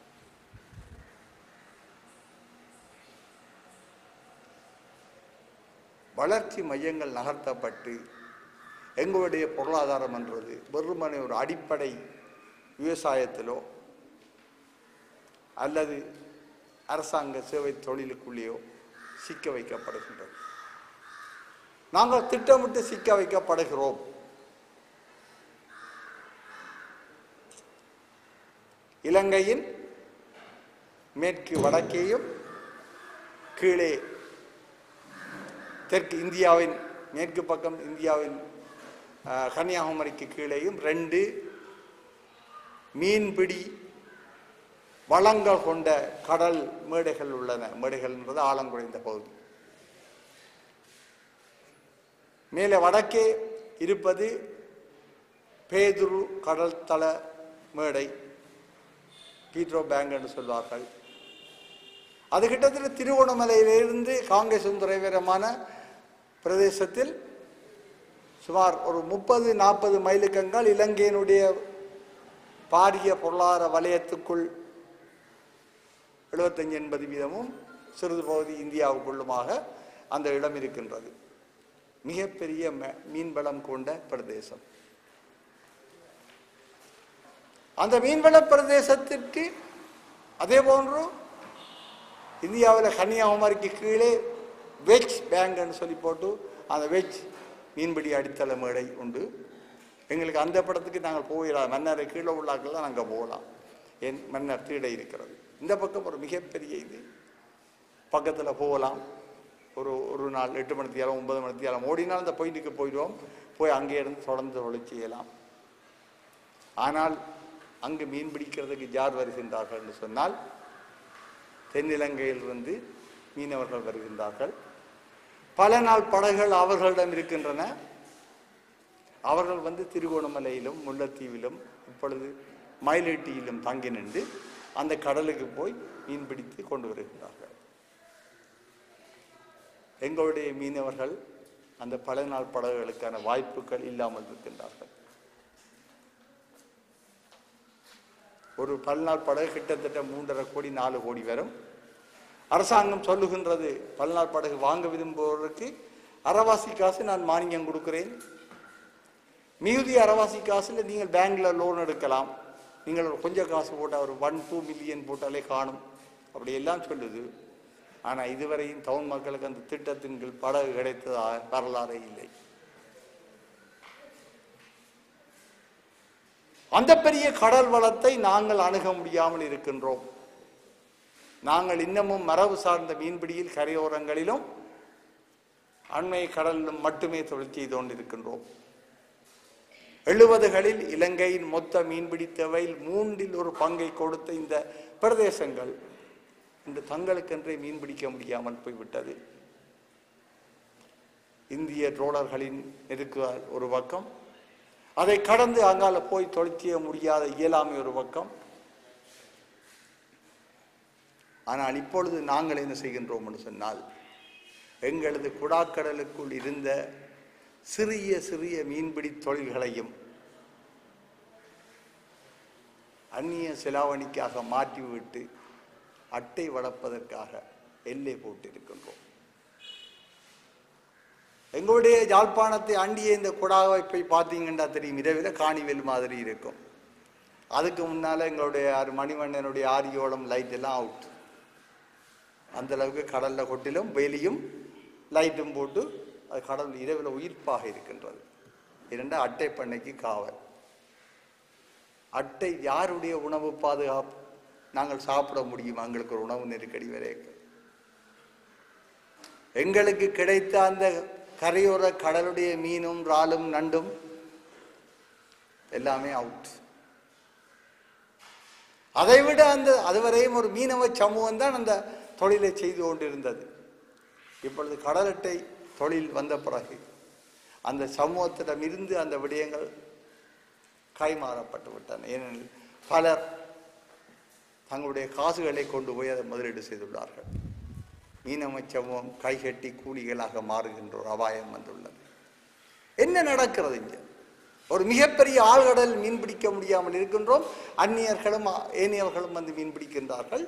வளர்ச்சி மையங்கள் நகர்த்தப்பட்டு எங்களுடைய பொருளாதாரம் என்றது வெறுமனே ஒரு அடிப்படை விவசாயத்திலோ அல்லது அரசாங்க சேவை தொழிலுக்குள்ளேயோ சிக்க வைக்கப்படுகின்றது நாங்கள் திட்டமிட்டு சிக்க வைக்கப்படுகிறோம் இலங்கையின் மேற்கு வடக்கேயும் கீழே தெற்கு இந்தியாவின் மேற்கு பக்கம் இந்தியாவின் அஹ், கன்னியாகுமரிக்கு கீழேயும் ரெண்டு மீன்பிடி வளங்கள் கொண்ட கடல் மேடைகள் உள்ளன மேடைகள் என்பது ஆழம் குறைந்த பகுதி மேலே வடக்கே இருப்பது பேதுரு கடல் தள மேடை பீட்ரோ பேங்க் என்று சொல்வார்கள் அது கிட்டத்தட்ட திருவோணமலையிலிருந்து காங்கேசம் துறைவரமான பிரதேசத்தில் சுமார் ஒரு முப்பது நாற்பது மைலுக்கங்கள் இலங்கையினுடைய பாரிய பொருளாதார வலயத்துக்குள் எழுபத்தஞ்சு எண்பது வீதமும் சிறிது பகுதி இந்தியாவுக்குள்ளுமாக அந்த இடம் இருக்கின்றது மிகப்பெரிய ம- மீன்வளம் கொண்ட பிரதேசம் அந்த மீன்வள பிரதேசத்திற்கு அதே போன்று இந்தியாவில் கன்னியாகுமரிக்கு கீழே வெஜ் பேங்க்னு சொல்லி போட்டு அந்த வெஜ் மீன்பிடி அடித்தள மேடை உண்டு எங்களுக்கு அந்த படத்துக்கு நாங்கள் போயிடலாம் மன்னரை கீழே உள்ளாக்கெல்லாம் நாங்கள் போகலாம் என் மன்னர் தீடை இருக்கிறது இந்த பக்கம் ஒரு மிகப்பெரிய இது பக்கத்தில் போகலாம் ஒரு ஒரு நாள் எட்டு மணி தேரம் ஒன்பது மணி தேரம் ஓடினால் அந்த பாயிண்ட்டுக்கு போயிடுவோம் போய் அங்கே இருந்து தொடர்ந்து தொழில் செய்யலாம் ஆனால் அங்கு மீன் பிடிக்கிறதுக்கு யார் வருகின்றார்கள் என்று சொன்னால் தென்னிலங்கையிலிருந்து மீனவர்கள் வருகின்றார்கள் பல நாள் படகுகள் அவர்களிடம் இருக்கின்றன அவர்கள் வந்து திருகோணமலையிலும் முல்லைத்தீவிலும் இப்பொழுது மயிலட்டியிலும் தங்கி நின்று அந்த கடலுக்கு போய் மீன் பிடித்து கொண்டு வருகின்றார்கள் எங்களுடைய மீனவர்கள் அந்த பல நாள் படகுகளுக்கான வாய்ப்புகள் இல்லாமல் இருக்கின்றார்கள் ஒரு பல்நாள் படகு கிட்டத்தட்ட மூன்றரை கோடி நாலு கோடி வரும் அரசாங்கம் சொல்லுகின்றது பல்நாள் படகு வாங்க விரும்புவோருக்கு அறவாசி காசு நான் மானியம் கொடுக்கிறேன் மிகுதி அறவாசி காசுல நீங்கள் பேங்க்ல லோன் எடுக்கலாம் நீங்கள் ஒரு கொஞ்சம் காசு போட்டால் ஒரு ஒன் டூ மில்லியன் போட்டாலே காணும் அப்படி எல்லாம் சொல்லுது ஆனா இதுவரையும் டவுன் மக்களுக்கு அந்த திட்டத்தின் கீழ் படகு கிடைத்ததா வரலாறே இல்லை அந்த பெரிய கடல் வளத்தை நாங்கள் அணுக முடியாமல் இருக்கின்றோம் நாங்கள் இன்னமும் மரபு சார்ந்த மீன்பிடியில் கரையோரங்களிலும் அண்மை கடலிலும் மட்டுமே தொழில் செய்து கொண்டிருக்கின்றோம் எழுபதுகளில் இலங்கையின் மொத்த மீன்பிடி தேவையில் மூன்றில் ஒரு பங்கை கொடுத்த இந்த பிரதேசங்கள் இன்று தங்களுக்கென்றே மீன்பிடிக்க முடியாமல் போய்விட்டது இந்திய ட்ரோலர்களின் நெருக்குதல் ஒரு பக்கம் அதை கடந்து அங்கால போய் தொழில் செய்ய முடியாத இயலாமை ஒரு பக்கம் ஆனால் இப்பொழுது நாங்கள் என்ன செய்கின்றோம் என்று சொன்னால் எங்களது குடாக்கடலுக்குள் இருந்த சிறிய சிறிய மீன்பிடி தொழில்களையும் அந்நிய செலாவணிக்காக மாற்றிவிட்டு அட்டை வளர்ப்பதற்காக எல்லை போட்டிருக்கின்றோம் எங்களுடைய யாழ்ப்பாணத்தை அண்டிய இந்த குடாவை போய் பார்த்தீங்கன்னா தெரியும் இரவில் காணிவேல் மாதிரி இருக்கும் அதுக்கு முன்னால எங்களுடைய ஆறு மணிவண்ணனுடைய ஆரியோளம் லைட் எல்லாம் அவுட் அந்த அளவுக்கு கடல்ல கொட்டிலும் வேலியும் லைட்டும் போட்டு அது கடல் இரவில் உயிர்ப்பாக இருக்கின்றது இரண்டு அட்டை பண்ணைக்கு காவல் அட்டை யாருடைய உணவு பாதுகாப்பு நாங்கள் சாப்பிட முடியுமா எங்களுக்கு ஒரு உணவு நெருக்கடி வரைக்கும் எங்களுக்கு கிடைத்த அந்த கரையோர கடலுடைய மீனும் இறாலும் நண்டும் எல்லாமே அவுட் அதை விட அந்த அதுவரையும் ஒரு மீனவ சமூகம் தான் அந்த தொழிலை செய்து கொண்டிருந்தது இப்பொழுது கடல் அட்டை தொழில் வந்த பிறகு அந்த சமூகத்திடமிருந்து அந்த விடயங்கள் கைமாறப்பட்டு விட்டன ஏனெனில் பலர் தங்களுடைய காசுகளை கொண்டு போய் அதை முதலீடு செய்துள்ளார்கள் மீனவ சமூகம் கைகட்டி கூலிகளாக மாறுகின்ற ஒரு அபாயம் வந்துள்ளது என்ன நடக்கிறது இங்கே ஒரு மிகப்பெரிய ஆழ்கடல் மீன் பிடிக்க முடியாமல் இருக்கின்றோம் அந்நியர்களும் ஏனியர்களும் வந்து மீன் பிடிக்கின்றார்கள்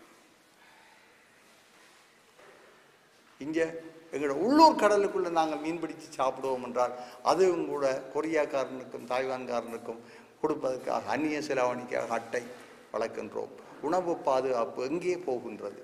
இங்கே எங்களோட உள்ளூர் கடலுக்குள்ள நாங்கள் மீன் பிடிச்சு சாப்பிடுவோம் என்றால் அதுவும் கூட கொரியாக்காரனுக்கும் தாய்வான்காரனுக்கும் கொடுப்பதற்காக அந்நிய செலவணிக்காக அட்டை வளர்க்கின்றோம் உணவு பாதுகாப்பு எங்கே போகின்றது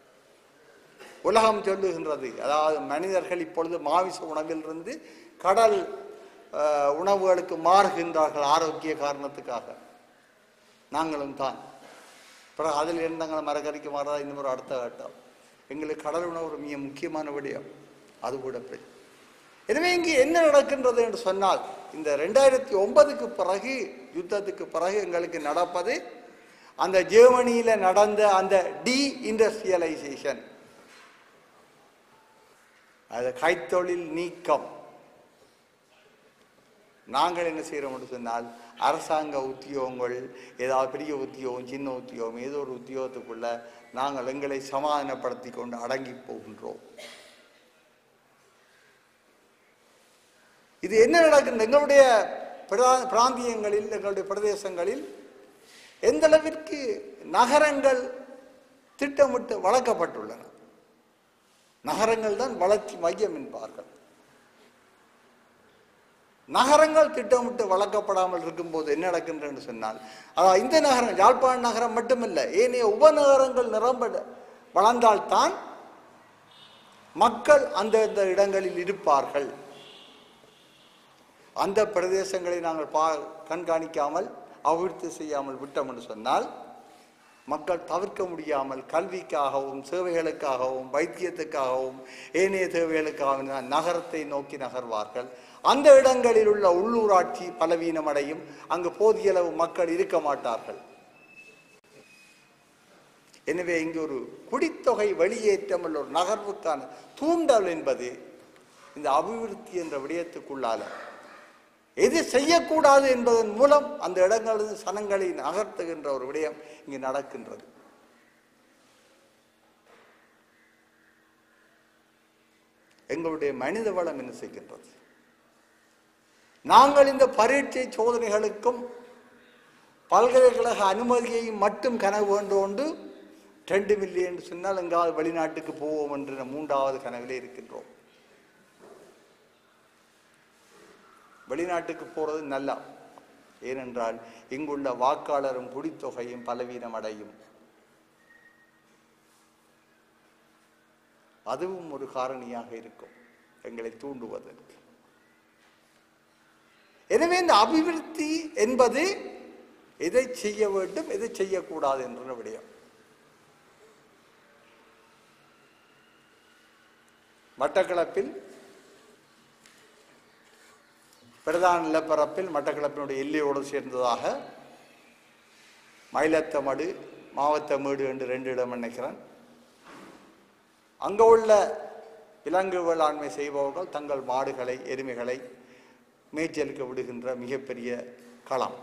உலகம் சொல்லுகின்றது அதாவது மனிதர்கள் இப்பொழுது மாமிச உணவிலிருந்து கடல் அஹ், உணவுகளுக்கு மாறுகின்றார்கள் ஆரோக்கிய காரணத்துக்காக நாங்களும் தான் பிறகு அதில் இருந்தங்களை மரக்கறிக்கு மாறதா இந்த ஒரு அடுத்த கட்டம் எங்களுக்கு கடல் உணவு ஒரு மிக முக்கியமான விடயம் அது கூட பிரச்சனை எனவே இங்கு என்ன நடக்கின்றது என்று சொன்னால் இந்த ரெண்டாயிரத்தி ஒன்பதுக்கு பிறகு யுத்தத்துக்கு பிறகு எங்களுக்கு நடப்பது அந்த ஜெர்மனியில நடந்த அந்த டி இண்டஸ்ட்ரியலைசேஷன் அது கைத்தொழில் நீக்கம் நாங்கள் என்ன செய்கிறோம் என்று சொன்னால் அரசாங்க உத்தியோகங்கள் ஏதாவது பெரிய உத்தியோகம் சின்ன உத்தியோகம் ஏதோ ஒரு உத்தியோகத்துக்குள்ள நாங்கள் எங்களை சமாதானப்படுத்தி கொண்டு அடங்கி போகின்றோம் இது என்ன நடக்குது எங்களுடைய பிரா- பிராந்தியங்களில் எங்களுடைய பிரதேசங்களில் எந்த அளவிற்கு நகரங்கள் திட்டமிட்டு வளர்க்கப்பட்டுள்ளன நகரங்கள் தான் வளர்ச்சி மையம் என்பார்கள் நகரங்கள் திட்டமிட்டு வளர்க்கப்படாமல் இருக்கும்போது என்ன நடக்கின்றன்னு சொன்னால் அதாவது இந்த நகரம் யாழ்ப்பாண நகரம் மட்டுமல்ல ஏனைய உபநகரங்கள் நிரம்ப வளர்ந்தால்தான் மக்கள் அந்தந்த இடங்களில் இருப்பார்கள் அந்த பிரதேசங்களை நாங்கள் பா கண்காணிக்காமல் அபிவிருத்தி செய்யாமல் விட்டோம் என்று சொன்னால் மக்கள் தவிர்க்க முடியாமல் கல்விக்காகவும் சேவைகளுக்காகவும் வைத்தியத்துக்காகவும் ஏனைய தேவைகளுக்காகவும் ந- நகரத்தை நோக்கி நகர்வார்கள் அந்த இடங்களில் உள்ள உள்ளூராட்சி பலவீனமடையும் அங்கு போதிய அளவு மக்கள் இருக்க மாட்டார்கள் எனவே இங்கு ஒரு குடித்தொகை வெளியேற்றம் உள்ள ஒரு நகர்வுக்கான தூண்டல் என்பது இந்த அபிவிருத்தி என்ற விடயத்துக்குள்ளால எது செய்யக்கூடாது என்பதன் மூலம் அந்த இடங்களில் சனங்களை நகர்த்துகின்ற ஒரு விடயம் இங்கு நடக்கின்றது எங்களுடைய மனித வளம் என்ன செய்கின்றது நாங்கள் இந்த பரீட்சை சோதனைகளுக்கும் பல்கலைக்கழக அனுமதியை மட்டும் கனவு கொண்டு ரெண்டு மில்லியன் சொன்னால் எங்காவது வெளிநாட்டுக்கு போவோம் என்ற மூன்றாவது கனவிலே இருக்கின்றோம் வெளிநாட்டுக்கு போறது நல்லா ஏனென்றால் இங்குள்ள வாக்காளரும் குடித்தொகையும் பலவீனம் அடையும் அதுவும் ஒரு காரணியாக இருக்கும் எங்களை தூண்டுவதற்கு எனவே இந்த அபிவிருத்தி என்பது எதை செய்ய வேண்டும் எதை செய்யக்கூடாது என்ற விடயம் மட்டக்களப்பில் பிரதான நிலப்பரப்பில் மட்டக்களப்பினுடைய எல்லையோடு சேர்ந்ததாக மயிலத்தமடு மாவத்தமேடு என்று ரெண்டு இடம் நினைக்கிறேன் அங்கே உள்ள விலங்கு வேளாண்மை செய்பவர்கள் தங்கள் மாடுகளை எருமைகளை மேய்ச்சலுக்கு விடுகின்ற மிகப்பெரிய களம்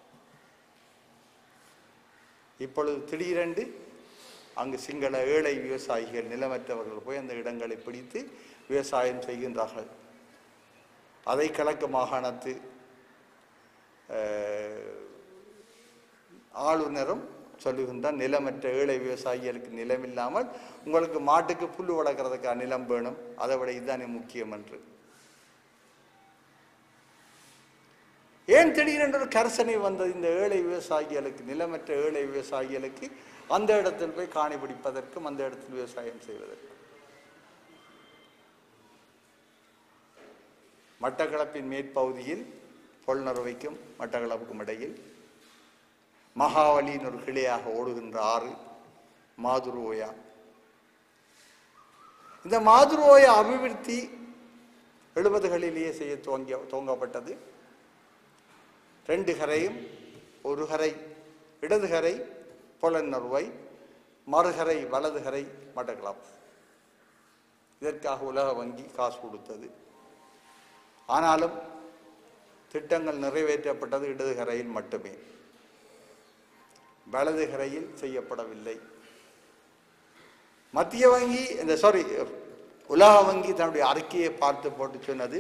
இப்பொழுது திடீரென்று அங்கு சிங்கள ஏழை விவசாயிகள் நிலமற்றவர்கள் போய் அந்த இடங்களை பிடித்து விவசாயம் செய்கின்றார்கள் அதை கிழக்கு மாகாணத்து அஹ், ஆளுநரும் சொல்லுகின்றார் நிலமற்ற ஏழை விவசாயிகளுக்கு நிலம் இல்லாமல் உங்களுக்கு மாட்டுக்கு புல் வளர்க்கறதுக்கான நிலம் வேணும் அதை விட இதுதானே முக்கியம் என்று ஏன் திடீரென்று ஒரு கரசனை வந்தது இந்த ஏழை விவசாயிகளுக்கு நிலமற்ற ஏழை விவசாயிகளுக்கு அந்த இடத்தில் போய் காணி பிடிப்பதற்கும் அந்த இடத்தில் விவசாயம் செய்வதற்கும் மட்டக்களப்பின் மேற்பகுதியில் பொல்நறுவைக்கும் மட்டக்களப்புக்கும் இடையில் மகாவலியின் ஒரு கிளையாக ஓடுகின்ற ஆறு மாதுரோயா இந்த மாதுரோய அபிவிருத்தி எழுபதுகளிலேயே செய்ய துவங்கிய துவங்கப்பட்டது ரெண்டு கரையும் ஒரு கரை இடது கரை புலனறுவை மறுகரை வலது கரை மட்டக்களப்பு இதற்காக உலக வங்கி காசு கொடுத்தது ஆனாலும் திட்டங்கள் நிறைவேற்றப்பட்டது இடது கரையில் மட்டுமே வலது கரையில் செய்யப்படவில்லை மத்திய வங்கி இந்த சாரி உலக வங்கி தன்னுடைய அறிக்கையை பார்த்து போட்டு சொன்னது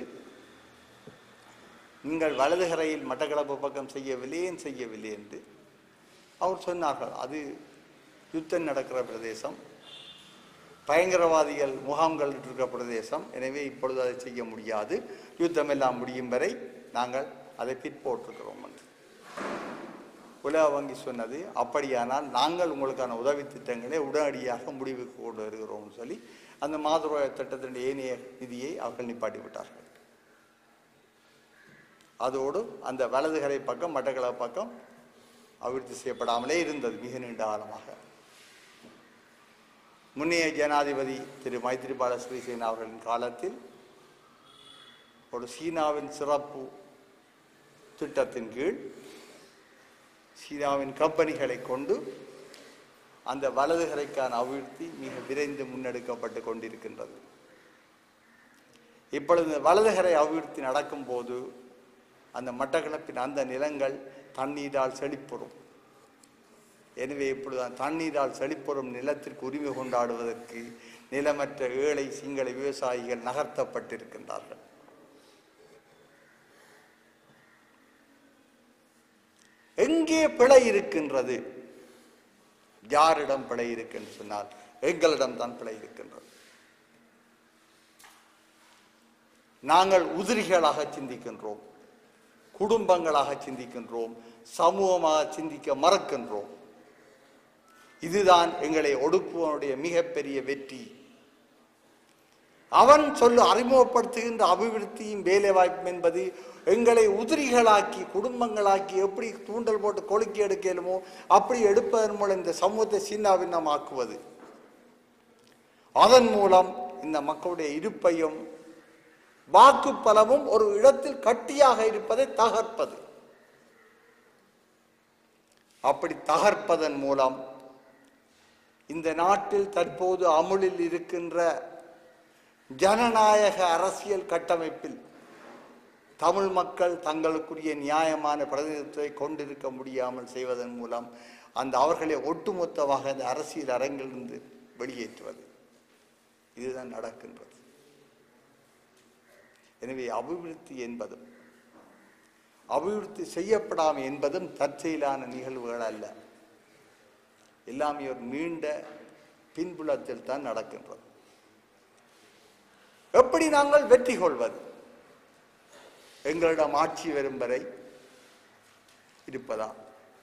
நீங்கள் வலது கரையில் மட்டக்களப்பு பக்கம் செய்யவில்லை ஏன் செய்யவில்லை என்று அவர் சொன்னார்கள் அது யுத்தம் நடக்கிற பிரதேசம் பயங்கரவாதிகள் முகாம்கள் இருக்கிற பிரதேசம் எனவே இப்பொழுது அதை செய்ய முடியாது யுத்தம் எல்லாம் முடியும் வரை நாங்கள் அதை பிற்போட்டிருக்கிறோம் என்று உலக வங்கி சொன்னது அப்படியானால் நாங்கள் உங்களுக்கான உதவி திட்டங்களை உடனடியாக முடிவுக்கு கொண்டு வருகிறோம்னு சொல்லி அந்த மாதுரோய திட்டத்தின் ஏனைய நிதியை அவர்கள் நிப்பாட்டி விட்டார்கள் அதோடு அந்த வலதுகரை பக்கம் மட்டக்களப்பு பக்கம் அபிவிருத்தி செய்யப்படாமலே இருந்தது மிக நீண்ட காலமாக முன்னைய ஜனாதிபதி திரு மைத்திரிபால சிறிசேனா அவர்களின் காலத்தில் ஒரு சீனாவின் சிறப்பு திட்டத்தின் கீழ் சீனாவின் கம்பெனிகளை கொண்டு அந்த வலதுகரைக்கான அபிவிருத்தி மிக விரைந்து முன்னெடுக்கப்பட்டு கொண்டிருக்கின்றது இப்பொழுது இந்த வலதுகரை அபிவிருத்தி நடக்கும்போது அந்த மட்டக்களப்பின் அந்த நிலங்கள் தண்ணீரால் செழிப்புறும் எனவே இப்பொழுது அந்த தண்ணீரால் செழிப்புறும் நிலத்திற்கு உரிமை கொண்டாடுவதற்கு நிலமற்ற ஏழை சிங்கள விவசாயிகள் நகர்த்தப்பட்டிருக்கின்றார்கள் எங்கே பிழை இருக்கின்றது யாரிடம் பிழை இருக்குன்னு சொன்னால் எங்களிடம் தான் பிழை இருக்கின்றது நாங்கள் உதிரிகளாக சிந்திக்கின்றோம் குடும்பங்களாக சிந்திக்கின்றோம் சமூகமாக சிந்திக்க மறக்கின்றோம் இதுதான் எங்களை ஒடுக்குவனுடைய மிகப்பெரிய வெற்றி அவன் சொல்லு அறிமுகப்படுத்துகின்ற அபிவிருத்தியும் வேலைவாய்ப்பும் என்பது எங்களை உதிரிகளாக்கி குடும்பங்களாக்கி எப்படி தூண்டல் போட்டு கொலுக்கி எடுக்கலுமோ அப்படி எடுப்பதன் மூலம் இந்த சமூகத்தை சின்னாபின்னம் ஆக்குவது அதன் மூலம் இந்த மக்களுடைய இருப்பையும் வாக்கு பலமும் ஒரு இடத்தில் கட்டியாக இருப்பதை தகர்ப்பது அப்படி தகர்ப்பதன் மூலம் இந்த நாட்டில் தற்போது அமுலில் இருக்கின்ற ஜனநாயக அரசியல் கட்டமைப்பில் தமிழ் மக்கள் தங்களுக்குரிய நியாயமான பிரதிநிதித்துவத்தை கொண்டிருக்க முடியாமல் செய்வதன் மூலம் அந்த அவர்களை ஒட்டுமொத்தமாக அந்த அரசியல் அரங்கிலிருந்து வெளியேற்றுவது இதுதான் நடக்கின்றது எனவே அபிவிருத்தி என்பதும் அபிவிருத்தி செய்யப்படாமை என்பதும் தற்செயலான நிகழ்வுகள் அல்ல எல்லாமே ஒரு நீண்ட பின்புலத்தில் தான் நடக்கின்றது எப்படி நாங்கள் வெற்றி கொள்வது எங்களிடம் ஆட்சி வரும் வரை இருப்பதா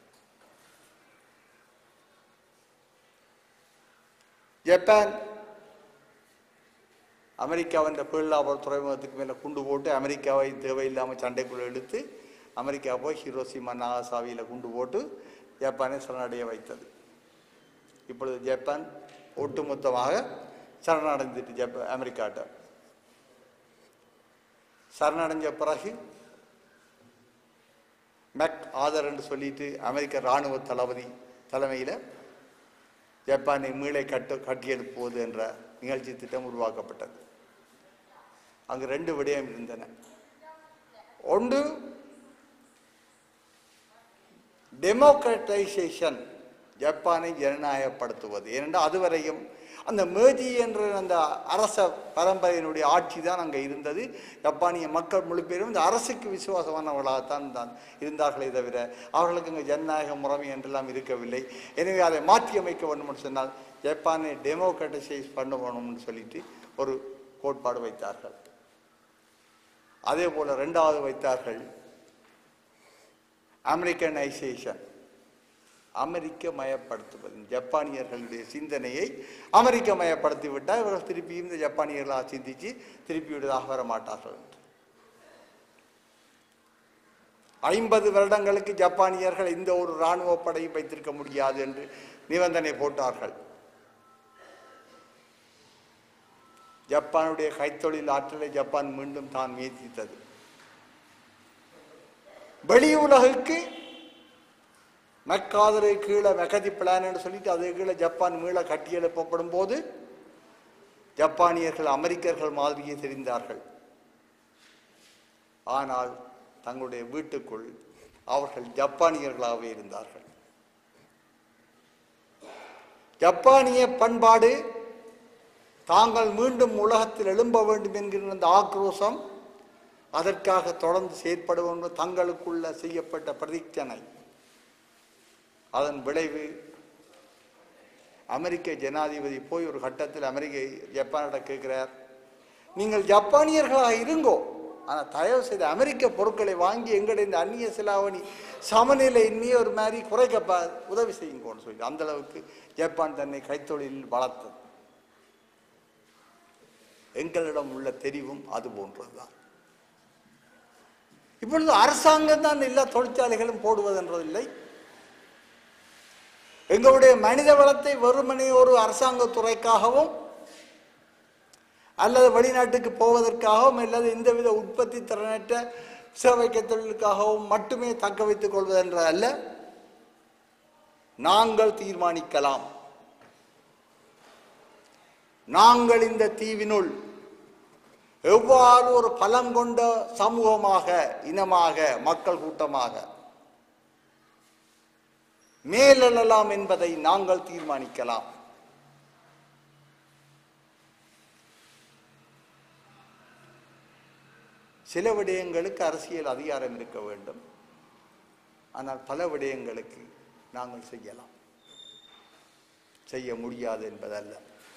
ஜப்பான் அமெரிக்காவின் பேர்லாபுரம் துறைமுகத்துக்கு மேலே குண்டு போட்டு அமெரிக்காவை தேவையில்லாமல் சண்டைக்குள்ள இழுத்து அமெரிக்கா போய் ஹிரோசிமா நாகாசாவியில் குண்டு போட்டு ஜப்பானை சரணடைய வைத்தது இப்பொழுது ஜப்பான் ஒட்டுமொத்தமாக சரணடைந்துட்டு ஜப்ப அமெரிக்காட்ட சரணடைஞ்ச பிறகு மெக் ஆதர் என்று சொல்லிட்டு அமெரிக்க இராணுவ தளபதி தலைமையில் ஜப்பானை மீளை கட்டு கட்டியெழுப்புவது என்ற நிகழ்ச்சி திட்டம் உருவாக்கப்பட்டது அங்கு ரெண்டு விடயம் இருந்தன ஒன்று டெமோக்ரட்டைசேஷன் ஜப்பானை ஜனநாயகப்படுத்துவது ஏனென்றால் அதுவரையும் அந்த மேஜி என்ற அந்த அரச பரம்பரையினுடைய ஆட்சி தான் அங்கே இருந்தது ஜப்பானிய மக்கள் முழு பேரும் இந்த அரசுக்கு விசுவாசமானவர்களாகத்தான் தான் இருந்தார்களே தவிர அவர்களுக்கு இங்கே ஜனநாயக முறைமை என்றெல்லாம் இருக்கவில்லை எனவே அதை மாற்றி அமைக்க வேண்டும் என்று சொன்னால் ஜப்பானை டெமோக்ரட்டைசைஸ் பண்ண வேணும்னு சொல்லிட்டு ஒரு கோட்பாடு வைத்தார்கள் அதே போல ரெண்டாவது வைத்தார்கள் அமெரிக்கனைசேஷன் அமெரிக்க மயப்படுத்துவது ஜப்பானியர்களுடைய சிந்தனையை அமெரிக்க மயப்படுத்தி விட்டால் இவர்கள் திருப்பியும் இந்த ஜப்பானியர்களாக சிந்திச்சு திருப்பி விடுவதாக வர மாட்டார்கள் என்று ஐம்பது வருடங்களுக்கு ஜப்பானியர்கள் இந்த ஒரு இராணுவ படையும் வைத்திருக்க முடியாது என்று நிபந்தனை போட்டார்கள் ஜப்பானுடைய கைத்தொழில் ஆற்றலை ஜப்பான் மீண்டும் தான் முயற்சித்தது வெளி உலகுக்கு மெக்காதரை கீழே மெகதி பிளான் சொல்லிட்டு அது கீழே ஜப்பான் மீள கட்டியெழுப்பப்படும் போது ஜப்பானியர்கள் அமெரிக்கர்கள் மாதிரியே தெரிந்தார்கள் ஆனால் தங்களுடைய வீட்டுக்குள் அவர்கள் ஜப்பானியர்களாகவே இருந்தார்கள் ஜப்பானிய பண்பாடு தாங்கள் மீண்டும் உலகத்தில் எழும்ப வேண்டும் என்கிற அந்த ஆக்ரோஷம் அதற்காக தொடர்ந்து செயற்படும் என்று தங்களுக்குள்ள செய்யப்பட்ட பிரதிச்சனை அதன் விளைவு அமெரிக்க ஜனாதிபதி போய் ஒரு கட்டத்தில் அமெரிக்க ஜப்பானிடம் கேட்கிறார் நீங்கள் ஜப்பானியர்களாக இருங்கோ ஆனால் தயவு செய்து அமெரிக்க பொருட்களை வாங்கி எங்களுடைய இந்த அந்நிய செலாவணி சமநிலையின்மையை ஒரு மாதிரி குறைக்க ப- உதவி செய்யுங்கன்னு சொல்லி அந்த அளவுக்கு ஜப்பான் தன்னை கைத்தொழிலில் வளர்த்தது எங்களிடம் உள்ள தெரிவும் அது போன்றதுதான் இப்பொழுது அரசாங்கம் தான் எல்லா தொழிற்சாலைகளும் போடுவதென்றதில்லை எங்களுடைய மனித வளத்தை வெறுமனே ஒரு அரசாங்க துறைக்காகவும் அல்லது வெளிநாட்டுக்கு போவதற்காகவும் அல்லது எந்தவித உற்பத்தி திறனற்ற சேவைக்க தொழிலுக்காகவும் மட்டுமே தக்க வைத்துக் கொள்வதென்ற அல்ல நாங்கள் தீர்மானிக்கலாம் நாங்கள் இந்த தீவினுள் எவ்வாறு ஒரு பலம் கொண்ட சமூகமாக இனமாக மக்கள் கூட்டமாக மேலெழலாம் என்பதை நாங்கள் தீர்மானிக்கலாம் சில விடயங்களுக்கு அரசியல் அதிகாரம் இருக்க வேண்டும் ஆனால் பல விடயங்களுக்கு நாங்கள் செய்யலாம் செய்ய முடியாது என்பதல்ல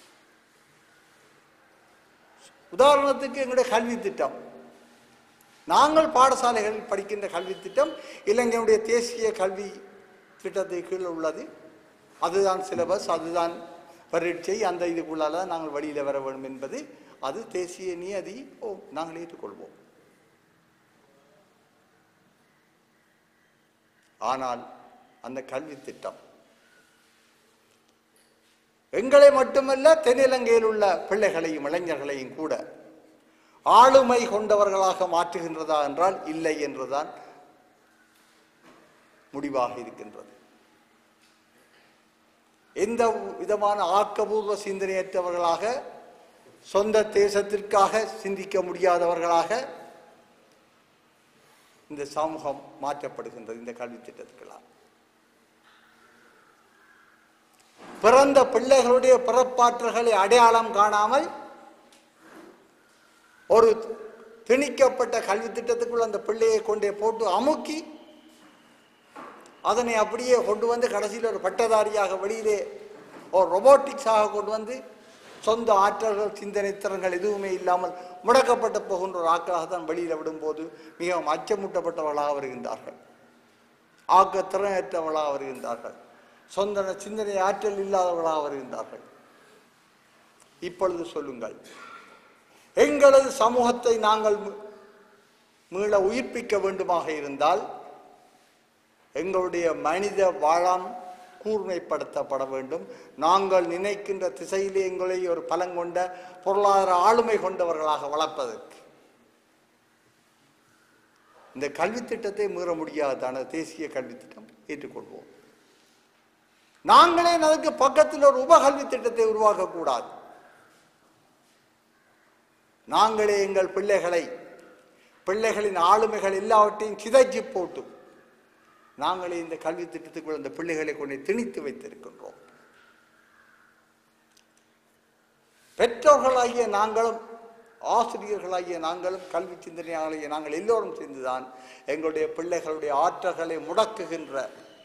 உதாரணத்துக்கு எங்களுடைய கல்வி திட்டம் நாங்கள் பாடசாலைகளில் படிக்கின்ற கல்வி திட்டம் இலங்கையுடைய தேசிய கல்வி திட்டத்தை கீழ் உள்ளது அதுதான் சிலபஸ் அதுதான் பரீட்சை அந்த இதுக்குள்ளால தான் நாங்கள் வழியில் வர வேண்டும் என்பது அது தேசிய நியதி ஓ நாங்கள் ஏற்றுக்கொள்வோம் ஆனால் அந்த கல்வி திட்டம் எங்களை மட்டுமல்ல தென்னிலங்கையில் உள்ள பிள்ளைகளையும் இளைஞர்களையும் கூட ஆளுமை கொண்டவர்களாக மாற்றுகின்றதா என்றால் இல்லை என்றுதான் முடிவாக இருக்கின்றது எந்த விதமான ஆக்கபூர்வ சிந்தனையற்றவர்களாக சொந்த தேசத்திற்காக சிந்திக்க முடியாதவர்களாக இந்த சமூகம் மாற்றப்படுகின்றது இந்த கல்வி திட்டத்துக்களால் பிறந்த பிள்ளைகளுடைய பிறப்பாற்றல்களை அடையாளம் காணாமல் ஒரு திணிக்கப்பட்ட கல்வி திட்டத்துக்குள் அந்த பிள்ளையை கொண்டே போட்டு அமுக்கி அதனை அப்படியே கொண்டு வந்து கடைசியில் ஒரு பட்டதாரியாக வெளியிலே ஒரு ரொபோட்டிக்ஸாக கொண்டு வந்து சொந்த ஆற்றல்கள் சிந்தனை திறன்கள் எதுவுமே இல்லாமல் முடக்கப்பட்டு போகின்ற ஒரு ஆக்களாக தான் வெளியில் விடும்போது மிகவும் அச்சமூட்டப்பட்டவர்களாக வருகின்றார்கள் ஆக்க திறனற்றவர்களாக வருகின்றார்கள் சொந்த சிந்தனை ஆற்றல் இல்லாதவர்களாக வருகின்றார்கள் இப்பொழுது சொல்லுங்கள் எங்களது சமூகத்தை நாங்கள் மீ- மீள உயிர்ப்பிக்க வேண்டுமாக இருந்தால் எங்களுடைய மனித வாழாம் கூர்மைப்படுத்தப்பட வேண்டும் நாங்கள் நினைக்கின்ற திசையிலே எங்களை ஒரு பலங்கொண்ட பொருளாதார ஆளுமை கொண்டவர்களாக வளர்ப்பதற்கு இந்த கல்வி திட்டத்தை மீற முடியாதான தேசிய கல்வி திட்டம் ஏற்றுக்கொள்வோம் நாங்களே அதற்கு பக்கத்தில் ஒரு உபகல்வி திட்டத்தை உருவாக்கக்கூடாது நாங்களே எங்கள் பிள்ளைகளை பிள்ளைகளின் ஆளுமைகள் எல்லாவற்றையும் சிதைச்சு போட்டு நாங்களே இந்த கல்வி திட்டத்துக்குள் அந்த பிள்ளைகளை கொண்டு திணித்து வைத்திருக்கின்றோம் பெற்றோர்களாகிய நாங்களும் ஆசிரியர்களாகிய நாங்களும் கல்வி சிந்தனையாளர்களாகிய நாங்கள் எல்லோரும் சேர்ந்துதான் எங்களுடைய பிள்ளைகளுடைய ஆற்றல்களை முடக்குகின்ற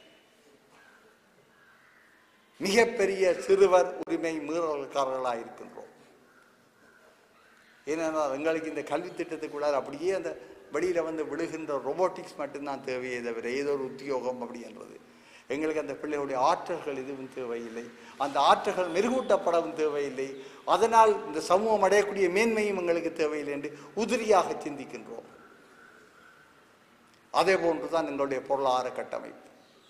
மிகப்பெரிய சிறுவர் உரிமை மீறல்காரர்களாக இருக்கின்றோம் ஏனென்றால் எங்களுக்கு இந்த கல்வி திட்டத்துக்குள்ளார் அப்படியே அந்த வெளியில் வந்து விழுகின்ற ரொபோட்டிக்ஸ் மட்டும்தான் தேவையே தவிர ஏதோ ஒரு உத்தியோகம் அப்படின்றது எங்களுக்கு அந்த பிள்ளைகளுடைய ஆற்றல்கள் எதுவும் தேவையில்லை அந்த ஆற்றல்கள் மெருகூட்டப்படவும் தேவையில்லை அதனால் இந்த சமூகம் அடையக்கூடிய மேன்மையும் எங்களுக்கு தேவையில்லை என்று உதிரியாக சிந்திக்கின்றோம் அதே போன்றுதான் எங்களுடைய பொருளாதார கட்டமைப்பு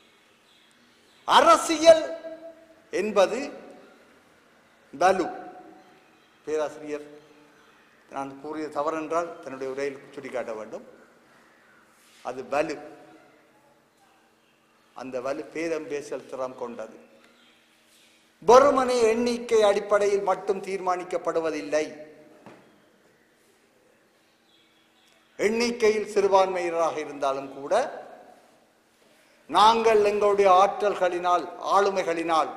அரசியல் என்பது பலு பேராசிரியர் நான் கூறிய தவறென்றால் தன்னுடைய உரையில் சுட்டிக்காட்ட வேண்டும் அது வலு அந்த வலு பேதம் பேசல் திறம் கொண்டது வெறுமனே எண்ணிக்கை அடிப்படையில் மட்டும் தீர்மானிக்கப்படுவதில்லை எண்ணிக்கையில் சிறுபான்மையினராக இருந்தாலும் கூட நாங்கள் எங்களுடைய ஆற்றல்களினால் ஆளுமைகளினால்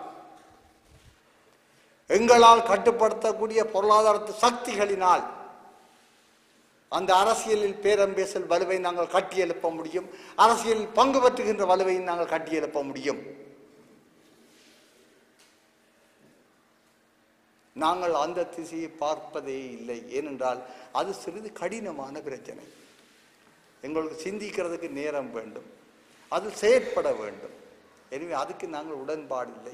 எங்களால் கட்டுப்படுத்தக்கூடிய பொருளாதார சக்திகளினால் அந்த அரசியலில் பேரம் பேசல் வலுவை நாங்கள் கட்டியெழுப்ப முடியும் அரசியலில் பங்கு பெற்றுகின்ற வலுவை நாங்கள் கட்டியெழுப்ப முடியும் நாங்கள் அந்த திசையை பார்ப்பதே இல்லை ஏனென்றால் அது சிறிது கடினமான பிரச்சனை எங்களுக்கு சிந்திக்கிறதுக்கு நேரம் வேண்டும் அது செயற்பட வேண்டும் எனவே அதுக்கு நாங்கள் உடன்பாடில்லை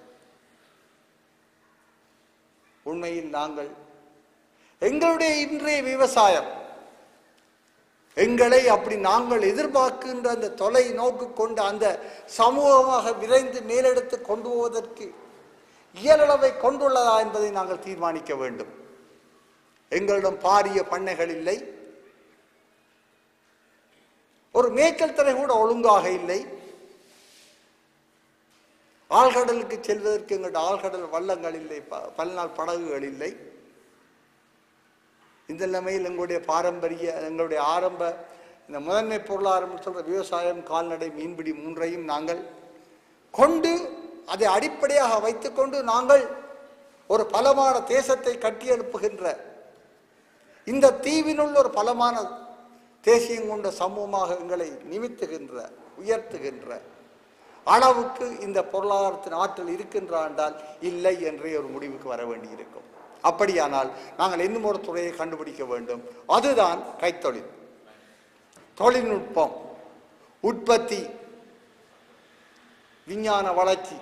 உண்மையில் நாங்கள் எங்களுடைய இன்றைய விவசாயம் எங்களை அப்படி நாங்கள் எதிர்பார்க்கின்ற அந்த தொலை நோக்கு கொண்ட அந்த சமூகமாக விரைந்து மேலெடுத்து கொண்டு போவதற்கு இயலளவை கொண்டுள்ளதா என்பதை நாங்கள் தீர்மானிக்க வேண்டும் எங்களிடம் பாரிய பண்ணைகள் இல்லை ஒரு மேய்ச்சல் திரை கூட ஒழுங்காக இல்லை ஆழ்கடலுக்கு செல்வதற்கு எங்களுடைய ஆழ்கடல் வள்ளங்கள் இல்லை ப- பல்நாள் படகுகள் இல்லை இந்த நிலைமையில் எங்களுடைய பாரம்பரிய எங்களுடைய ஆரம்ப இந்த முதன்மை பொருளாதாரம் சொல்ற விவசாயம் கால்நடை மீன்பிடி மூன்றையும் நாங்கள் கொண்டு அதை அடிப்படையாக வைத்துக்கொண்டு நாங்கள் ஒரு பலமான தேசத்தை கட்டியெழுப்புகின்ற இந்த தீவினுள் ஒரு பலமான தேசியம் கொண்ட சமூகமாக எங்களை நிமித்துகின்ற உயர்த்துகின்ற அளவுக்கு இந்த பொருளாதாரத்தின் ஆற்றல் இருக்கின்றா என்றால் இல்லை என்றே ஒரு முடிவுக்கு வர வேண்டியிருக்கும் அப்படியானால் நாங்கள் இன்னும் ஒரு துறையை கண்டுபிடிக்க வேண்டும் அதுதான் கைத்தொழில் தொழில்நுட்பம் உற்பத்தி விஞ்ஞான வளர்ச்சி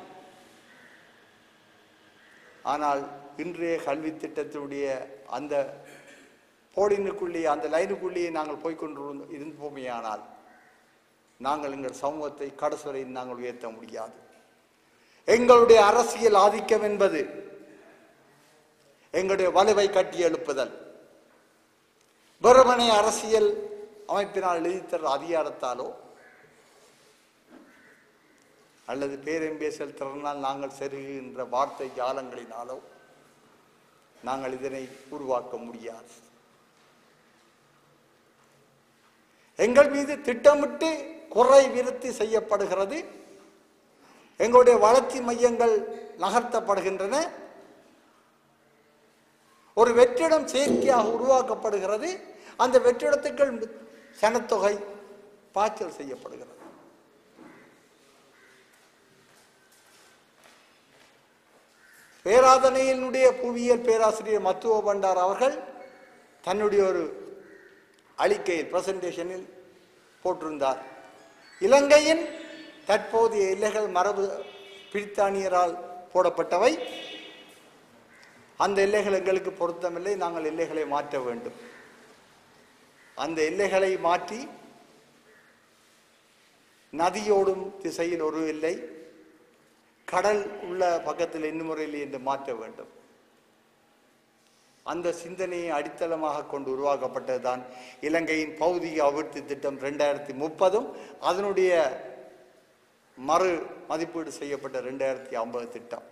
ஆனால் இன்றைய கல்வி திட்டத்தினுடைய அந்த போடினுக்குள்ளேயே அந்த லைனுக்குள்ளேயே நாங்கள் போய்கொண்டு இருந்தோமேயானால் நாங்கள் எங்கள் சமூகத்தை கடைசுவரை நாங்கள் உயர்த்த முடியாது எங்களுடைய அரசியல் ஆதிக்கம் என்பது எங்களுடைய வலுவை கட்டி எழுப்புதல் வெறுமனே அரசியல் அமைப்பினால் எழுதித்தர அதிகாரத்தாலோ அல்லது பேரம்பேசல் திறனால் நாங்கள் செருகுகின்ற வார்த்தை ஜாலங்களினாலோ நாங்கள் இதனை உருவாக்க முடியாது எங்கள் மீது திட்டமிட்டு குறை விருத்தி செய்யப்படுகிறது எங்களுடைய வளர்ச்சி மையங்கள் நகர்த்தப்படுகின்றன ஒரு வெற்றிடம் செயற்கையாக உருவாக்கப்படுகிறது அந்த வெற்றிடத்துக்கள் சனத்தொகை பாய்ச்சல் செய்யப்படுகிறது பேராதனையினுடைய புவியியல் பேராசிரியர் மத்துவ பண்டார் அவர்கள் தன்னுடைய ஒரு அளிக்கையில் பிரசன்டேஷனில் போட்டிருந்தார் இலங்கையின் தற்போதைய எல்லைகள் மரபு பிரித்தானியரால் போடப்பட்டவை அந்த எல்லைகள் எங்களுக்கு பொருத்தமில்லை நாங்கள் எல்லைகளை மாற்ற வேண்டும் அந்த எல்லைகளை மாற்றி நதியோடும் திசையில் ஒரு எல்லை கடல் உள்ள பக்கத்தில் இன்னும் ஒரு எல்லை என்று மாற்ற வேண்டும் அந்த சிந்தனையை அடித்தளமாக கொண்டு உருவாக்கப்பட்டதுதான் இலங்கையின் பௌதிக அபிவிருத்தி திட்டம் ரெண்டாயிரத்தி முப்பதும் அதனுடைய மறு மதிப்பீடு செய்யப்பட்ட ரெண்டாயிரத்தி ஐம்பது திட்டம்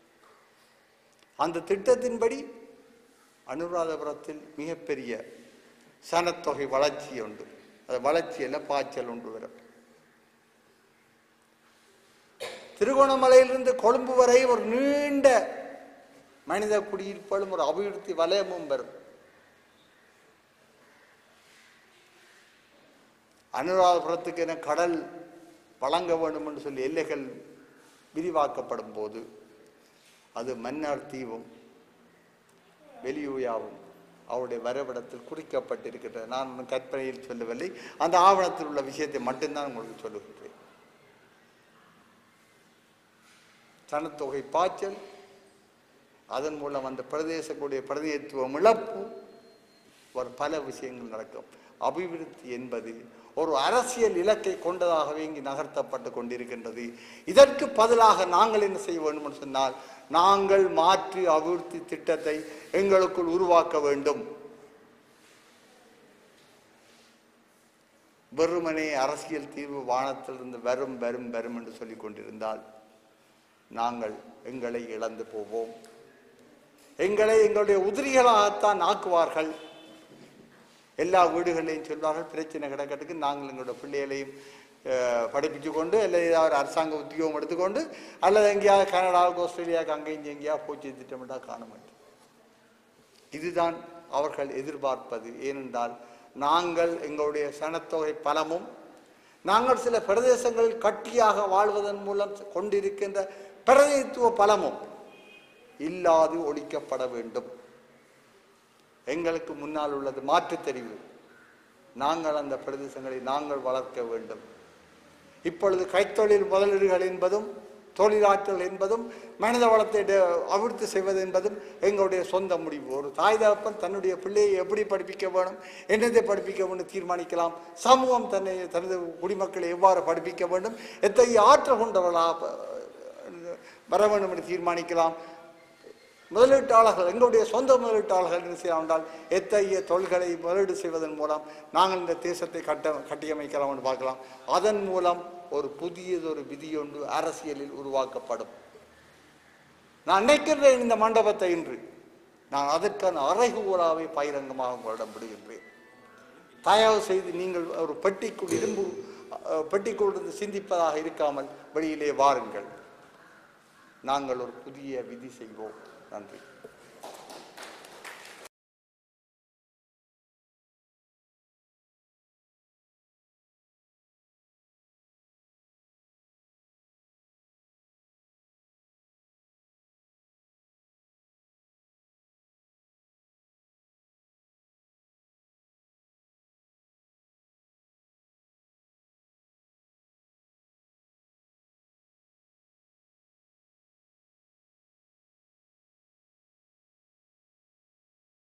அந்த திட்டத்தின்படி அனுராதபுரத்தில் மிகப்பெரிய சனத்தொகை வளர்ச்சி உண்டு அது வளர்ச்சியில் பாய்ச்சல் உண்டு வரும் திருகோணமலையிலிருந்து கொழும்பு வரை ஒரு நீண்ட மனித குடியிருப்புகளும் ஒரு அபிவிருத்தி வலயமும் வரும் அனுராதபுரத்துக்கு என கடல் வழங்க வேண்டும் என்று சொல்லி எல்லைகள் விரிவாக்கப்படும் போது அது மன்னார் தீவும் வெளியூயாவும் அவருடைய வரைபடத்தில் குறிக்கப்பட்டிருக்கின்றது நான் ஒன்றும் கற்பனையில் சொல்லவில்லை அந்த ஆவணத்தில் உள்ள விஷயத்தை மட்டும்தான் உங்களுக்கு சொல்லுகின்றேன் சனத்தொகை பாய்ச்சல் அதன் மூலம் அந்த பிரதேசக்கூடிய பிரதிநிதித்துவம் இழப்பு ஒரு பல விஷயங்கள் நடக்கும் அபிவிருத்தி என்பது ஒரு அரசியல் இலக்கை கொண்டதாகவே இங்கு நகர்த்தப்பட்டு கொண்டிருக்கின்றது இதற்கு பதிலாக நாங்கள் என்ன செய்ய வேண்டும் என்று சொன்னால் நாங்கள் மாற்று அபிவிருத்தி திட்டத்தை எங்களுக்குள் உருவாக்க வேண்டும் வெறுமனே அரசியல் தீர்வு வானத்திலிருந்து வரும் வரும் வரும் என்று சொல்லிக் கொண்டிருந்தால் நாங்கள் எங்களை இழந்து போவோம் எங்களை எங்களுடைய உதிரிகளாகத்தான் ஆக்குவார்கள் எல்லா வீடுகளையும் சொல்வார்கள் பிரச்சனை கிடக்கிறதுக்கு நாங்கள் எங்களோட பிள்ளைகளையும் அஹ், படிப்பிச்சு கொண்டு அல்லது ஏதாவது அரசாங்க உத்தியோகம் எடுத்துக்கொண்டு அல்லது எங்கேயாவது கனடாவுக்கு ஆஸ்திரேலியாவுக்கு அங்கேயும் இங்கேயும் எங்கேயாவது போச்சு திட்டமிட்டா காண மாட்டோம் இதுதான் அவர்கள் எதிர்பார்ப்பது ஏனென்றால் நாங்கள் எங்களுடைய சனத்தொகை பலமும் நாங்கள் சில பிரதேசங்களில் கட்டியாக வாழ்வதன் மூலம் கொண்டிருக்கின்ற பிரதிநிதித்துவ பலமும் இல்லாது ஒழிக்கப்பட வேண்டும் எங்களுக்கு முன்னால் உள்ளது மாற்றுத் தெரிவு நாங்கள் அந்த பிரதேசங்களை நாங்கள் வளர்க்க வேண்டும் இப்பொழுது கைத்தொழில் முதலீடுகள் என்பதும் தொழிலாற்றல் என்பதும் மனித வளத்தை டெ- அபிவிருத்தி செய்வது என்பதும் எங்களுடைய சொந்த முடிவு ஒரு தாய் தகப்பன் தன்னுடைய பிள்ளையை எப்படி படிப்பிக்க வேணும் என்னத்தை படிப்பிக்க வேண்டும் தீர்மானிக்கலாம் சமூகம் தன்னை தனது குடிமக்களை எவ்வாறு படிப்பிக்க வேண்டும் எத்தகைய ஆற்றல் கொண்டவர்களாக அஹ், வர வேண்டும் என்று தீர்மானிக்கலாம் முதலீட்டாளர்கள் எங்களுடைய சொந்த முதலீட்டாளர்கள் என்ன செய்யலாம் என்றால் எத்தகைய தொழில்களை முதலீடு செய்வதன் மூலம் நாங்கள் இந்த தேசத்தை கட்ட கட்டியமைக்கலாம் என்று பார்க்கலாம் அதன் மூலம் ஒரு புதியதொரு விதியொன்று அரசியலில் உருவாக்கப்படும் நான் நினைக்கின்றேன் இந்த மண்டபத்தை இன்று நான் அதற்கான அறைகூறாவை பகிரங்கமாக உங்களிடம் விடுகின்றேன் தயவு செய்து நீங்கள் ஒரு பெட்டிக்குள் இரும்பு அஹ், பெட்டிக்குள் இருந்து சிந்திப்பதாக இருக்காமல் வெளியிலே வாருங்கள் நாங்கள் ஒரு புதிய விதி செய்வோம் நன்றி